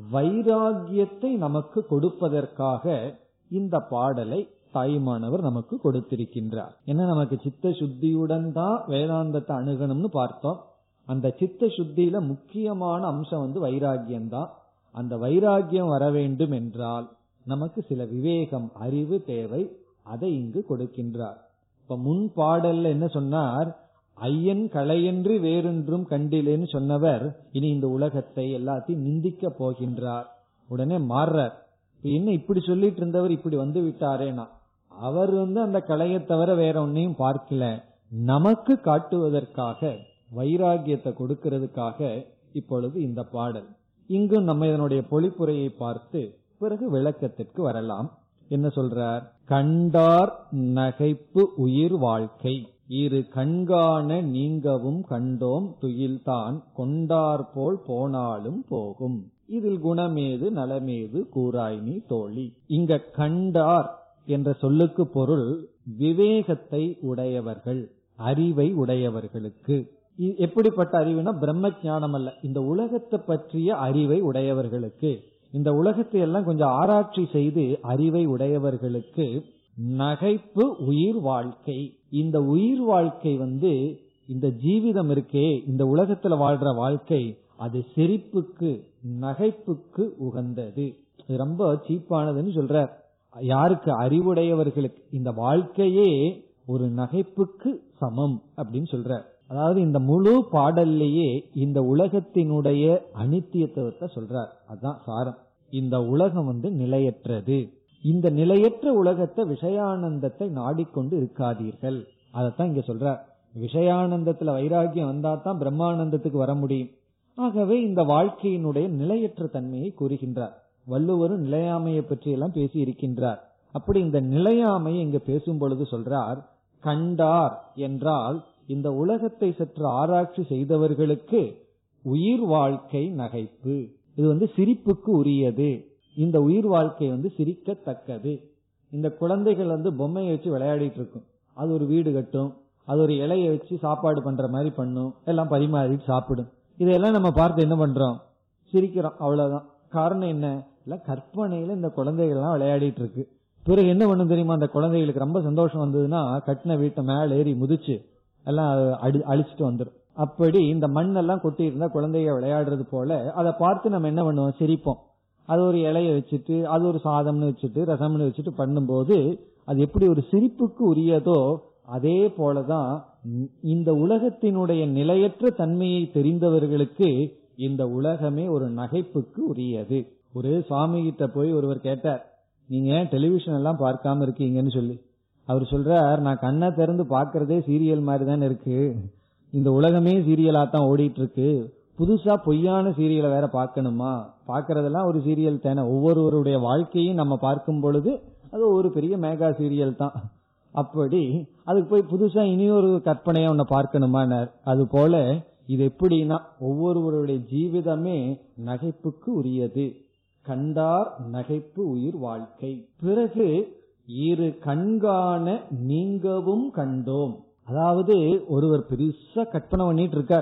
வைராகியத்தை நமக்கு கொடுப்பதற்காக இந்த பாடலை தாய்மானவர் நமக்கு கொடுத்திருக்கின்றார் ஏன்னா நமக்கு சித்த சுத்தியுடன் தான் வேதாந்தத்தை அணுகணும்னு பார்த்தோம் அந்த சித்த சுத்தியில முக்கியமான அம்சம் வந்து வைராகியம் தான் அந்த வைராகியம் வர வேண்டும் என்றால் நமக்கு சில விவேகம் அறிவு தேவை அதை இங்கு கொடுக்கின்றார் இப்ப முன் பாடல்ல என்ன சொன்னார் ஐயன் களையன்று வேறொன்றும் கண்டிலேன்னு சொன்னவர் இனி இந்த உலகத்தை எல்லாத்தையும் நிந்திக்க போகின்றார் உடனே மாறுறார் என்ன இப்படி சொல்லிட்டு இருந்தவர் இப்படி வந்து விட்டாரேனா அவர் வந்து அந்த கலையை தவிர வேற ஒன்னையும் பார்க்கல நமக்கு காட்டுவதற்காக வைராகியத்தை கொடுக்கிறதுக்காக இப்பொழுது இந்த பாடல் இங்கும் நம்ம இதனுடைய பொழிப்புரையை பார்த்து பிறகு விளக்கத்திற்கு வரலாம் என்ன சொல்றார் கண்டார் நகைப்பு உயிர் வாழ்க்கை இரு கண்காண நீங்கவும் கண்டோம் துயில்தான் கொண்டார் போல் போனாலும் போகும் இதில் குணமேது நலமேது கூறாய்னி தோழி இங்க கண்டார் என்ற சொல்லுக்கு பொருள் விவேகத்தை உடையவர்கள் அறிவை உடையவர்களுக்கு எப்படிப்பட்ட அறிவுனா பிரம்ம ஞானம் அல்ல இந்த உலகத்தை பற்றிய அறிவை உடையவர்களுக்கு இந்த உலகத்தை எல்லாம் கொஞ்சம் ஆராய்ச்சி செய்து அறிவை உடையவர்களுக்கு நகைப்பு உயிர் வாழ்க்கை இந்த உயிர் வாழ்க்கை வந்து இந்த ஜீவிதம் இருக்கே இந்த உலகத்துல வாழ்ற வாழ்க்கை அது சிரிப்புக்கு நகைப்புக்கு உகந்தது இது ரொம்ப சீப்பானதுன்னு சொல்ற யாருக்கு அறிவுடையவர்களுக்கு இந்த வாழ்க்கையே ஒரு நகைப்புக்கு சமம் அப்படின்னு சொல்ற அதாவது இந்த முழு பாடல்லையே இந்த உலகத்தினுடைய அனித்தியத்துவத்தை சொல்றார் அதுதான் சாரம் இந்த உலகம் வந்து நிலையற்றது இந்த நிலையற்ற உலகத்தை விஷயானந்தத்தை நாடிக்கொண்டு இருக்காதீர்கள் அதைத்தான் இங்க சொல்றார் விஷயானந்தத்துல வைராகியம் வந்தா தான் பிரம்மானந்தத்துக்கு வர முடியும் ஆகவே இந்த வாழ்க்கையினுடைய நிலையற்ற தன்மையை கூறுகின்றார் வள்ளுவரும் நிலையாமையை பற்றி எல்லாம் பேசி இருக்கின்றார் அப்படி இந்த நிலையாமையை இங்க பேசும் பொழுது சொல்றார் கண்டார் என்றால் இந்த உலகத்தை சற்று ஆராய்ச்சி செய்தவர்களுக்கு உயிர் வாழ்க்கை நகைப்பு இது வந்து சிரிப்புக்கு உரியது இந்த உயிர் வாழ்க்கை வந்து சிரிக்கத்தக்கது இந்த குழந்தைகள் வந்து பொம்மையை வச்சு விளையாடிட்டு இருக்கும் அது ஒரு வீடு கட்டும் அது ஒரு இலையை வச்சு சாப்பாடு பண்ற மாதிரி பண்ணும் எல்லாம் பரிமாறிட்டு சாப்பிடும் இதையெல்லாம் நம்ம பார்த்து என்ன பண்றோம் சிரிக்கிறோம் அவ்வளவுதான் காரணம் என்ன எல்லாம் கற்பனையில இந்த குழந்தைகள் எல்லாம் விளையாடிட்டு இருக்கு பிறகு என்ன பண்ணும் தெரியுமா அந்த குழந்தைகளுக்கு ரொம்ப சந்தோஷம் வந்ததுன்னா கட்டின வீட்டை மேல ஏறி முதிச்சு எல்லாம் அடி அழிச்சிட்டு வந்துடும் அப்படி இந்த மண்ணெல்லாம் கொட்டி இருந்தா குழந்தைய விளையாடுறது போல அதை பார்த்து நம்ம என்ன பண்ணுவோம் சிரிப்போம் அது ஒரு இலைய வச்சுட்டு அது ஒரு சாதம்னு வச்சுட்டு ரசம்னு வச்சுட்டு பண்ணும்போது அது எப்படி ஒரு சிரிப்புக்கு உரியதோ அதே போலதான் இந்த உலகத்தினுடைய நிலையற்ற தன்மையை தெரிந்தவர்களுக்கு இந்த உலகமே ஒரு நகைப்புக்கு உரியது ஒரு சுவாமி கிட்ட போய் ஒருவர் கேட்டார் நீங்க டெலிவிஷன் எல்லாம் பார்க்காம இருக்கீங்கன்னு சொல்லி அவர் சொல்றார் நான் கண்ணை திறந்து பாக்குறதே சீரியல் மாதிரி தானே இருக்கு இந்த உலகமே சீரியலா தான் ஓடிட்டு இருக்கு புதுசா பொய்யான சீரியலை வேற பார்க்கணுமா பாக்குறதெல்லாம் ஒரு சீரியல் தானே ஒவ்வொருவருடைய வாழ்க்கையும் நம்ம பார்க்கும் பொழுது அது ஒரு பெரிய மேகா சீரியல் தான் அப்படி அதுக்கு போய் புதுசா இனியொரு கற்பனையா உன்னை பார்க்கணுமானார் அது போல இது எப்படின்னா ஒவ்வொருவருடைய ஜீவிதமே நகைப்புக்கு உரியது கண்டார் நகைப்பு உயிர் வாழ்க்கை பிறகு இரு கண்காண நீங்கவும் கண்டோம் அதாவது ஒருவர் பெருசா கற்பனை பண்ணிட்டு இருக்கார்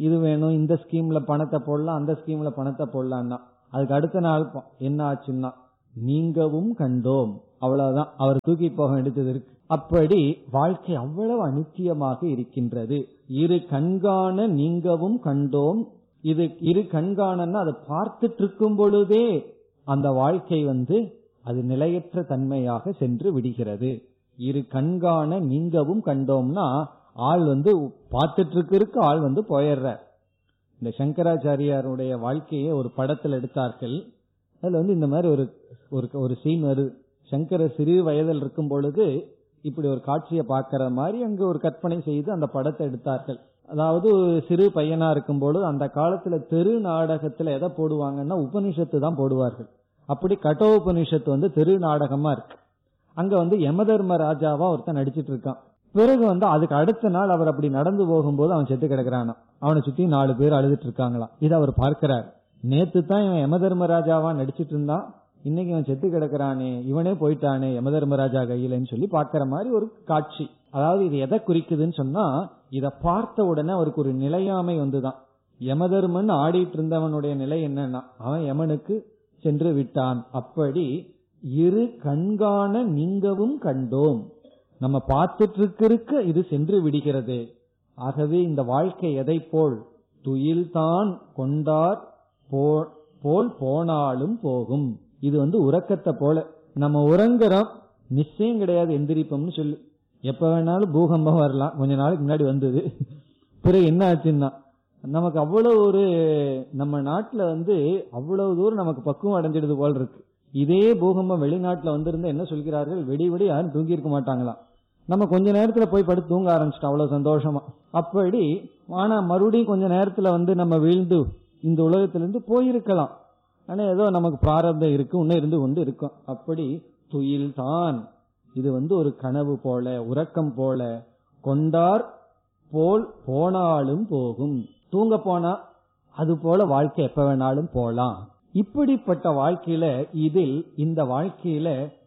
இது வேணும் இந்த ஸ்கீம்ல பணத்தை போடலாம் அந்த ஸ்கீம்ல பணத்தை போடலாம்னா அதுக்கு அடுத்த நாள் ப- என்ன ஆச்சுன்னா நீங்கவும் கண்டோம் அவ்வளவுதான் அவர் தூக்கி போக வேண்டியது இருக்கு அப்படி வாழ்க்கை அவ்வளவு அனித்தியமாக இருக்கின்றது இரு கண்காண நீங்கவும் கண்டோம் இது இரு கண்காணன்னா அதை பார்த்துட்டு இருக்கும் பொழுதே அந்த வாழ்க்கை வந்து அது நிலையற்ற தன்மையாக சென்று விடுகிறது இரு கண்காண நீங்கவும் கண்டோம்னா ஆள் வந்து பார்த்துட்டு இருக்கிறதுக்கு ஆள் வந்து போயிடுறார் இந்த சங்கராச்சாரியாருடைய வாழ்க்கையை ஒரு படத்தில் எடுத்தார்கள் அதுல வந்து இந்த மாதிரி ஒரு ஒரு ஒரு சீன் வருது சங்கரர் சிறு வயதில் இருக்கும் பொழுது இப்படி ஒரு காட்சியை பார்க்கிற மாதிரி அங்க ஒரு கற்பனை செய்து அந்த படத்தை எடுத்தார்கள் அதாவது ஒரு சிறு பையனா இருக்கும் பொழுது அந்த காலத்துல தெரு நாடகத்துல எதை போடுவாங்கன்னா உபனிஷத்து தான் போடுவார்கள் அப்படி கட்டோபனிஷத்து வந்து தெரு நாடகமா இருக்கு அங்க வந்து யமதர்ம ராஜாவா ஒருத்தன் நடிச்சிட்டு இருக்கான் பிறகு வந்து அதுக்கு அடுத்த நாள் அவர் அப்படி நடந்து போகும்போது அவன் செத்து கிடக்குறானா அவனை சுத்தி நாலு பேர் அழுதுட்டு இருக்காங்களாம் இதை அவர் பார்க்கிறார் நேத்து தான் இவன் யமதர்ம ராஜாவா நடிச்சிட்டு இருந்தான் இன்னைக்கு இவன் செத்து கிடக்குறானே இவனே போயிட்டானே யமதர்மராஜா கையிலன்னு சொல்லி பார்க்கிற மாதிரி ஒரு காட்சி அதாவது இது எதை குறிக்குதுன்னு சொன்னா இத பார்த்த உடனே அவருக்கு ஒரு நிலையாமை வந்துதான் யமதர்மன் ஆடிட்டு இருந்தவனுடைய நிலை என்னன்னா அவன் யமனுக்கு சென்று விட்டான் அப்படி இரு கண்காண நீங்கவும் கண்டோம் நம்ம பார்த்துட்டு இருக்க இருக்க இது சென்று விடுகிறது ஆகவே இந்த வாழ்க்கை எதை போல் துயில்தான் கொண்டார் போ- போல் போனாலும் போகும் இது வந்து உறக்கத்தை போல நம்ம உறங்குறோம் நிச்சயம் கிடையாது எந்திரிப்போம்னு சொல்லு எப்ப வேணாலும் பூகம்பம் வரலாம் கொஞ்ச நாளைக்கு முன்னாடி வந்தது பிறகு என்ன ஆச்சுன்னா நமக்கு அவ்வளவு ஒரு நம்ம நாட்டுல வந்து அவ்வளவு தூரம் நமக்கு பக்குவம் அடைஞ்சிடுது போல் இருக்கு இதே பூகம்பம் வெளிநாட்டுல வந்திருந்தா என்ன சொல்கிறார்கள் வெடி வெடி யாரும் தூங்கி இருக்க மாட்டாங்களாம் நம்ம கொஞ்ச நேரத்துல போய் படுத்து தூங்க ஆரம்பிச்சிட்டோம் அவ்வளவு சந்தோஷமா அப்படி ஆனா மறுபடியும் கொஞ்ச நேரத்துல வந்து நம்ம வீழ்ந்து இந்த உலகத்திலிருந்து போயிருக்கலாம் ஆனா ஏதோ நமக்கு பிராரப்தம் இருக்கு இன்னும் இருந்து கொண்டு இருக்கும் அப்படி துயில் தான் இது வந்து ஒரு கனவு போல உறக்கம் போல கொண்டார் போல் போனாலும் போகும் தூங்க போனா அது போல வாழ்க்கை எப்ப வேணாலும் போலாம் இப்படிப்பட்ட வாழ்க்கையில இதில் இந்த வாழ்க்கையில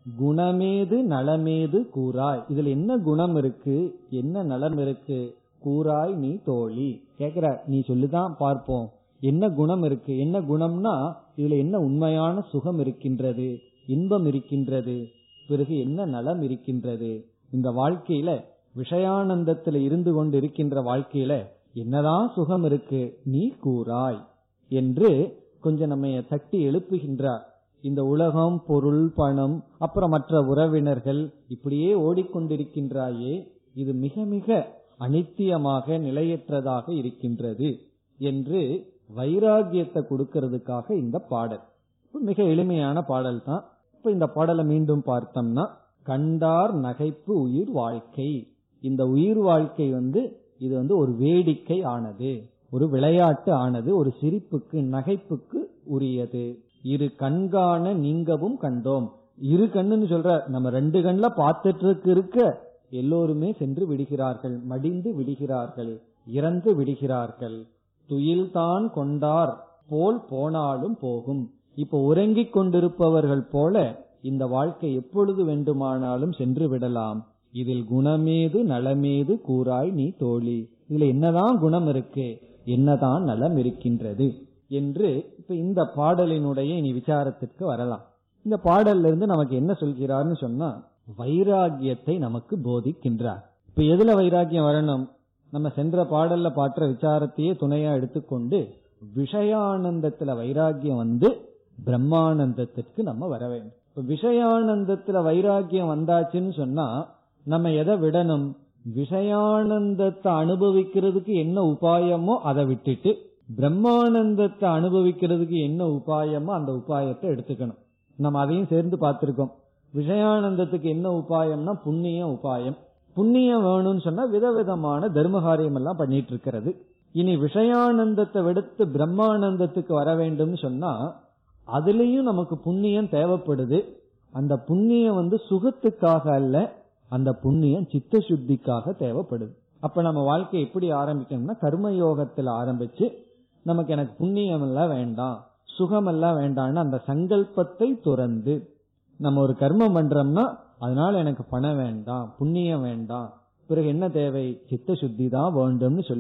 குணமேது நலமேது கூறாய் இதுல என்ன குணம் இருக்கு என்ன நலம் இருக்கு கூறாய் நீ தோழி கேக்குற நீ சொல்லுதான் பார்ப்போம் என்ன குணம் இருக்கு என்ன குணம்னா இதுல என்ன உண்மையான சுகம் இருக்கின்றது இன்பம் இருக்கின்றது பிறகு என்ன நலம் இருக்கின்றது இந்த வாழ்க்கையில விஷயானந்தத்துல இருந்து கொண்டு இருக்கின்ற வாழ்க்கையில என்னதான் சுகம் இருக்கு நீ கூறாய் என்று கொஞ்சம் நம்ம தட்டி எழுப்புகின்றார் இந்த உலகம் பொருள் பணம் அப்புறம் மற்ற உறவினர்கள் இப்படியே ஓடிக்கொண்டிருக்கின்றாயே இது மிக மிக அனித்தியமாக நிலையற்றதாக இருக்கின்றது என்று வைராகியத்தை கொடுக்கிறதுக்காக இந்த பாடல் இப்ப மிக எளிமையான பாடல் தான் இப்ப இந்த பாடலை மீண்டும் பார்த்தோம்னா கண்டார் நகைப்பு உயிர் வாழ்க்கை இந்த உயிர் வாழ்க்கை வந்து இது வந்து ஒரு வேடிக்கை ஆனது ஒரு விளையாட்டு ஆனது ஒரு சிரிப்புக்கு நகைப்புக்கு உரியது இரு கண்காண நீங்கவும் கண்டோம் இரு கண்ணுன்னு சொல்ற நம்ம ரெண்டு கண்ணுல பார்த்துட்டு இருக்க இருக்க எல்லோருமே சென்று விடுகிறார்கள் மடிந்து விடுகிறார்கள் இறந்து விடுகிறார்கள் துயில்தான் கொண்டார் போல் போனாலும் போகும் இப்ப உறங்கிக் கொண்டிருப்பவர்கள் போல இந்த வாழ்க்கை எப்பொழுது வேண்டுமானாலும் சென்று விடலாம் இதில் குணமேது நலமேது கூறாய் நீ தோழி இதுல என்னதான் குணம் இருக்கு என்னதான் நலம் இருக்கின்றது என்று இப்ப இந்த பாடலினுடைய இனி விசாரத்திற்கு வரலாம் இந்த பாடல்ல இருந்து நமக்கு என்ன சொல்கிறார்னு சொன்னா வைராகியத்தை நமக்கு போதிக்கின்றார் இப்ப எதுல வைராகியம் வரணும் நம்ம சென்ற பாடல்ல பாற்ற விசாரத்தையே துணையா எடுத்துக்கொண்டு விஷயானந்தத்துல வைராகியம் வந்து பிரம்மானந்தத்திற்கு நம்ம வர வேண்டும் இப்ப விஷயானந்தத்துல வைராகியம் வந்தாச்சுன்னு சொன்னா நம்ம எதை விடணும் விஷயானந்தத்தை அனுபவிக்கிறதுக்கு என்ன உபாயமோ அதை விட்டுட்டு பிரம்மானந்தத்தை அனுபவிக்கிறதுக்கு என்ன உபாயமோ அந்த உபாயத்தை எடுத்துக்கணும் நம்ம அதையும் சேர்ந்து பார்த்திருக்கோம் விஷயானந்தத்துக்கு என்ன உபாயம்னா புண்ணிய உபாயம் புண்ணியம் வேணும்னு சொன்னா விதவிதமான தர்மகாரியம் எல்லாம் பண்ணிட்டு இருக்கிறது இனி விஷயானந்தத்தை விடுத்து பிரம்மானந்தத்துக்கு வர வேண்டும்னு சொன்னா அதுலயும் நமக்கு புண்ணியம் தேவைப்படுது அந்த புண்ணியம் வந்து சுகத்துக்காக அல்ல அந்த புண்ணியம் சித்த சுத்திக்காக தேவைப்படுது அப்ப நம்ம வாழ்க்கை எப்படி ஆரம்பிக்கணும்னா கர்மயோகத்துல ஆரம்பிச்சு நமக்கு எனக்கு புண்ணியம் எல்லாம் வேண்டாம் சுகம் எல்லாம் வேண்டாம்னு அந்த சங்கல்பத்தை துறந்து நம்ம ஒரு கர்மம் பண்றோம்னா அதனால எனக்கு பணம் வேண்டாம் புண்ணியம் வேண்டாம் பிறகு என்ன தேவை சித்த சுத்தி தான் வேண்டும்னு சொல்லி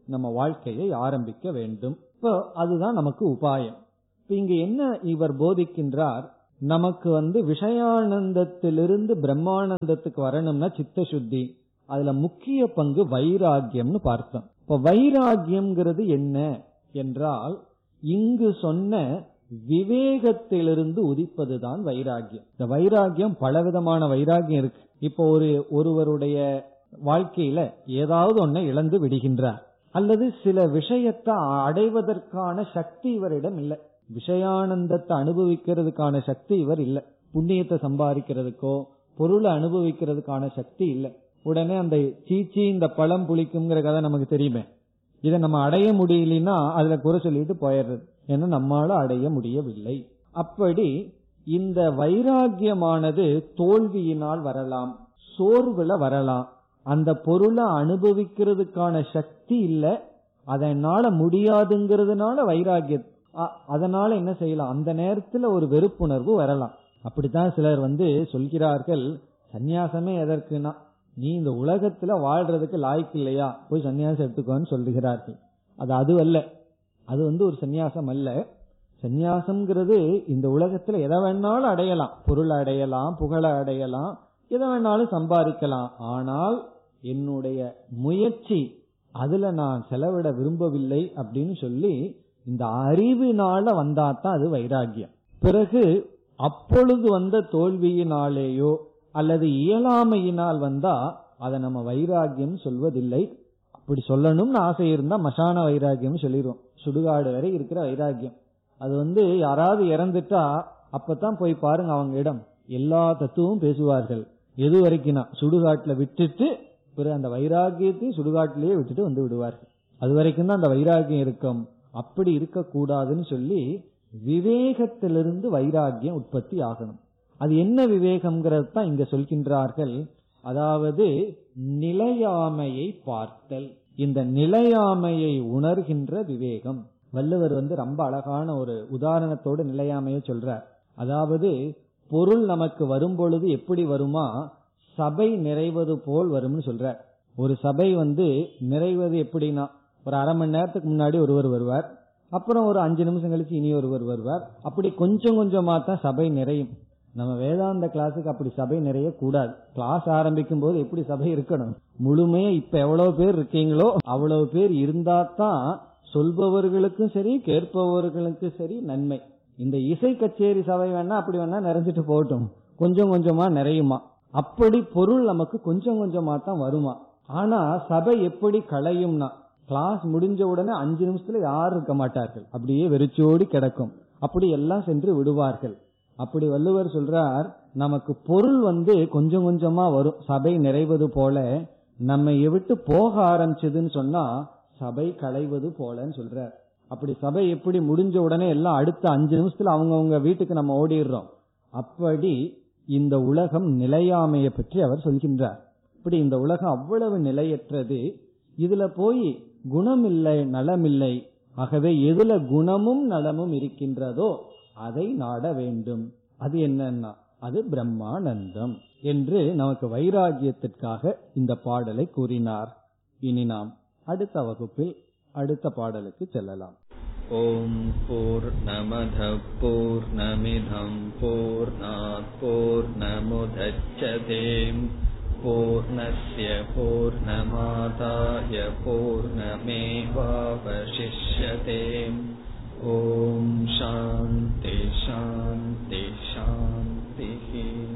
நம்ம வாழ்க்கையை ஆரம்பிக்க வேண்டும் இப்போ அதுதான் நமக்கு உபாயம் இப்ப இங்க என்ன இவர் போதிக்கின்றார் நமக்கு வந்து விஷயானந்தத்திலிருந்து பிரம்மானந்தத்துக்கு வரணும்னா சித்த சுத்தி அதுல முக்கிய பங்கு வைராகியம்னு பார்த்தோம் இப்ப வைராகியம்ங்கிறது என்ன என்றால் இங்கு சொன்ன விவேகத்திலிருந்து உதிப்பதுதான் வைராகியம் இந்த வைராகியம் பலவிதமான வைராகியம் இருக்கு இப்போ ஒரு ஒருவருடைய வாழ்க்கையில ஏதாவது ஒன்னை இழந்து விடுகின்றார் அல்லது சில விஷயத்தை அடைவதற்கான சக்தி இவரிடம் இல்லை விஷயானந்தத்தை அனுபவிக்கிறதுக்கான சக்தி இவர் இல்லை புண்ணியத்தை சம்பாதிக்கிறதுக்கோ பொருளை அனுபவிக்கிறதுக்கான சக்தி இல்லை உடனே அந்த சீச்சி இந்த பழம் புளிக்குங்கிற கதை நமக்கு தெரியுமே இதை நம்ம அடைய முடியலன்னா அதுல குறை சொல்லிட்டு போயிடுறது ஏன்னா நம்மால அடைய முடியவில்லை அப்படி இந்த வைராகியமானது தோல்வியினால் வரலாம் சோர்வுல வரலாம் அந்த பொருளை அனுபவிக்கிறதுக்கான சக்தி இல்ல அதனால முடியாதுங்கிறதுனால வைராகிய அதனால என்ன செய்யலாம் அந்த நேரத்துல ஒரு வெறுப்புணர்வு வரலாம் அப்படித்தான் சிலர் வந்து சொல்கிறார்கள் சந்நியாசமே எதற்குனா நீ இந்த உலகத்துல வாழ்றதுக்கு லாய்க்கு இல்லையா போய் சன்னியாசம் எடுத்துக்கோன்னு சொல்லுகிறார்கள் அது அது அல்ல அது வந்து ஒரு சந்நியாசம் அல்ல சந்நியாசம்ங்கிறது இந்த உலகத்துல எதை வேணாலும் அடையலாம் பொருள் அடையலாம் புகழ அடையலாம் எதை வேணாலும் சம்பாதிக்கலாம் ஆனால் என்னுடைய முயற்சி அதுல நான் செலவிட விரும்பவில்லை அப்படின்னு சொல்லி இந்த அறிவினால வந்தாதான் அது வைராகியம் பிறகு அப்பொழுது வந்த தோல்வியினாலேயோ அல்லது இயலாமையினால் வந்தா அதை நம்ம வைராகியம் சொல்வதில்லை அப்படி சொல்லணும்னு ஆசை இருந்தா மசான வைராகியம் சொல்லிடுவோம் சுடுகாடு வரை இருக்கிற வைராகியம் அது வந்து யாராவது இறந்துட்டா அப்பதான் போய் பாருங்க அவங்க இடம் எல்லா தத்துவமும் பேசுவார்கள் எது வரைக்கும்னா சுடுகாட்டுல விட்டுட்டு பிறகு அந்த வைராகியத்தையும் சுடுகாட்டிலேயே விட்டுட்டு வந்து விடுவார்கள் அது வரைக்கும் தான் அந்த வைராகியம் இருக்கும் அப்படி இருக்கக்கூடாதுன்னு சொல்லி விவேகத்திலிருந்து வைராகியம் உற்பத்தி ஆகணும் அது என்ன விவேகம்ங்கிறது தான் இங்க சொல்கின்றார்கள் அதாவது நிலையாமையை பார்த்தல் இந்த நிலையாமையை உணர்கின்ற விவேகம் வள்ளுவர் வந்து ரொம்ப அழகான ஒரு உதாரணத்தோடு நிலையாமையை சொல்றார் அதாவது பொருள் நமக்கு வரும் பொழுது எப்படி வருமா சபை நிறைவது போல் வரும்னு சொல்றார் ஒரு சபை வந்து நிறைவது எப்படின்னா ஒரு அரை மணி நேரத்துக்கு முன்னாடி ஒருவர் வருவார் அப்புறம் ஒரு அஞ்சு நிமிஷம் கழிச்சு இனி ஒருவர் வருவார் அப்படி கொஞ்சம் கொஞ்சமா தான் சபை நிறையும் நம்ம வேதாந்த கிளாஸுக்கு அப்படி சபை நிறைய கூடாது கிளாஸ் ஆரம்பிக்கும் போது எப்படி சபை இருக்கணும் முழுமையா இப்ப எவ்வளவு பேர் இருக்கீங்களோ அவ்வளவு பேர் இருந்தா தான் சொல்பவர்களுக்கும் சரி கேட்பவர்களுக்கும் சரி நன்மை இந்த இசை கச்சேரி சபை வேணா அப்படி வேணா நிறைஞ்சிட்டு போகட்டும் கொஞ்சம் கொஞ்சமா நிறையுமா அப்படி பொருள் நமக்கு கொஞ்சம் கொஞ்சமா தான் வருமா ஆனா சபை எப்படி களையும்னா கிளாஸ் முடிஞ்ச உடனே அஞ்சு நிமிஷத்துல யாரும் இருக்க மாட்டார்கள் அப்படியே வெறிச்சோடி கிடக்கும் அப்படி எல்லாம் சென்று விடுவார்கள் அப்படி வள்ளுவர் சொல்றார் நமக்கு பொருள் வந்து கொஞ்சம் கொஞ்சமா வரும் சபை நிறைவது போல நம்ம விட்டு போக ஆரம்பிச்சதுன்னு சொன்னா சபை களைவது போலன்னு சொல்றார் அப்படி சபை எப்படி முடிஞ்ச உடனே எல்லாம் அடுத்த அஞ்சு நிமிஷத்துல அவங்கவுங்க வீட்டுக்கு நம்ம ஓடிடுறோம் அப்படி இந்த உலகம் நிலையாமையை பற்றி அவர் சொல்கின்றார் இப்படி இந்த உலகம் அவ்வளவு நிலையற்றது இதுல போய் குணம் இல்லை நலமில்லை ஆகவே எதுல குணமும் நலமும் இருக்கின்றதோ அதை நாட வேண்டும் அது என்னன்னா அது பிரம்மானந்தம் என்று நமக்கு வைராகியத்திற்காக இந்த பாடலை கூறினார் இனி நாம் அடுத்த வகுப்பில் அடுத்த பாடலுக்கு செல்லலாம் ॐ पूर्णमधः पूर्णमिधम् पूर्णात् पूर्णमुदच्छते पूर्णस्य पूर्णमादाय पूर्णमेवावशिष्यते ॐ शान्ति शान्ति शान्तिः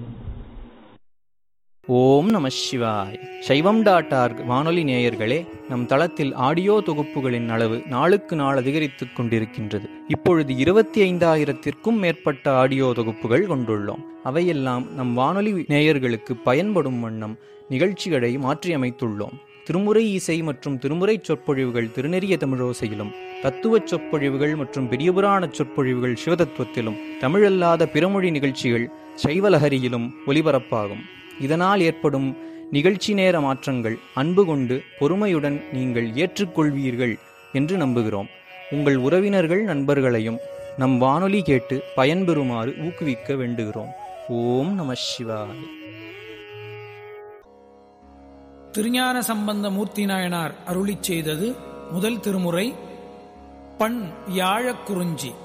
ஓம் நம சிவாய் சைவம் டாட் ஆர்க் வானொலி நேயர்களே நம் தளத்தில் ஆடியோ தொகுப்புகளின் அளவு நாளுக்கு நாள் அதிகரித்துக் கொண்டிருக்கின்றது இப்பொழுது இருபத்தி ஐந்தாயிரத்திற்கும் மேற்பட்ட ஆடியோ தொகுப்புகள் கொண்டுள்ளோம் அவையெல்லாம் நம் வானொலி நேயர்களுக்கு பயன்படும் வண்ணம் நிகழ்ச்சிகளை மாற்றியமைத்துள்ளோம் திருமுறை இசை மற்றும் திருமுறை சொற்பொழிவுகள் திருநெறிய தமிழோசையிலும் தத்துவ சொற்பொழிவுகள் மற்றும் பெரியபுராண சொற்பொழிவுகள் சிவதத்துவத்திலும் தமிழல்லாத பிறமொழி நிகழ்ச்சிகள் சைவலஹரியிலும் ஒலிபரப்பாகும் இதனால் ஏற்படும் நிகழ்ச்சி நேர மாற்றங்கள் அன்பு கொண்டு பொறுமையுடன் நீங்கள் ஏற்றுக்கொள்வீர்கள் என்று நம்புகிறோம் உங்கள் உறவினர்கள் நண்பர்களையும் நம் வானொலி கேட்டு பயன்பெறுமாறு ஊக்குவிக்க வேண்டுகிறோம் ஓம் நம சிவாய் திருஞான சம்பந்த மூர்த்தி நாயனார் அருளிச் செய்தது முதல் திருமுறை பண் யாழக்குறிஞ்சி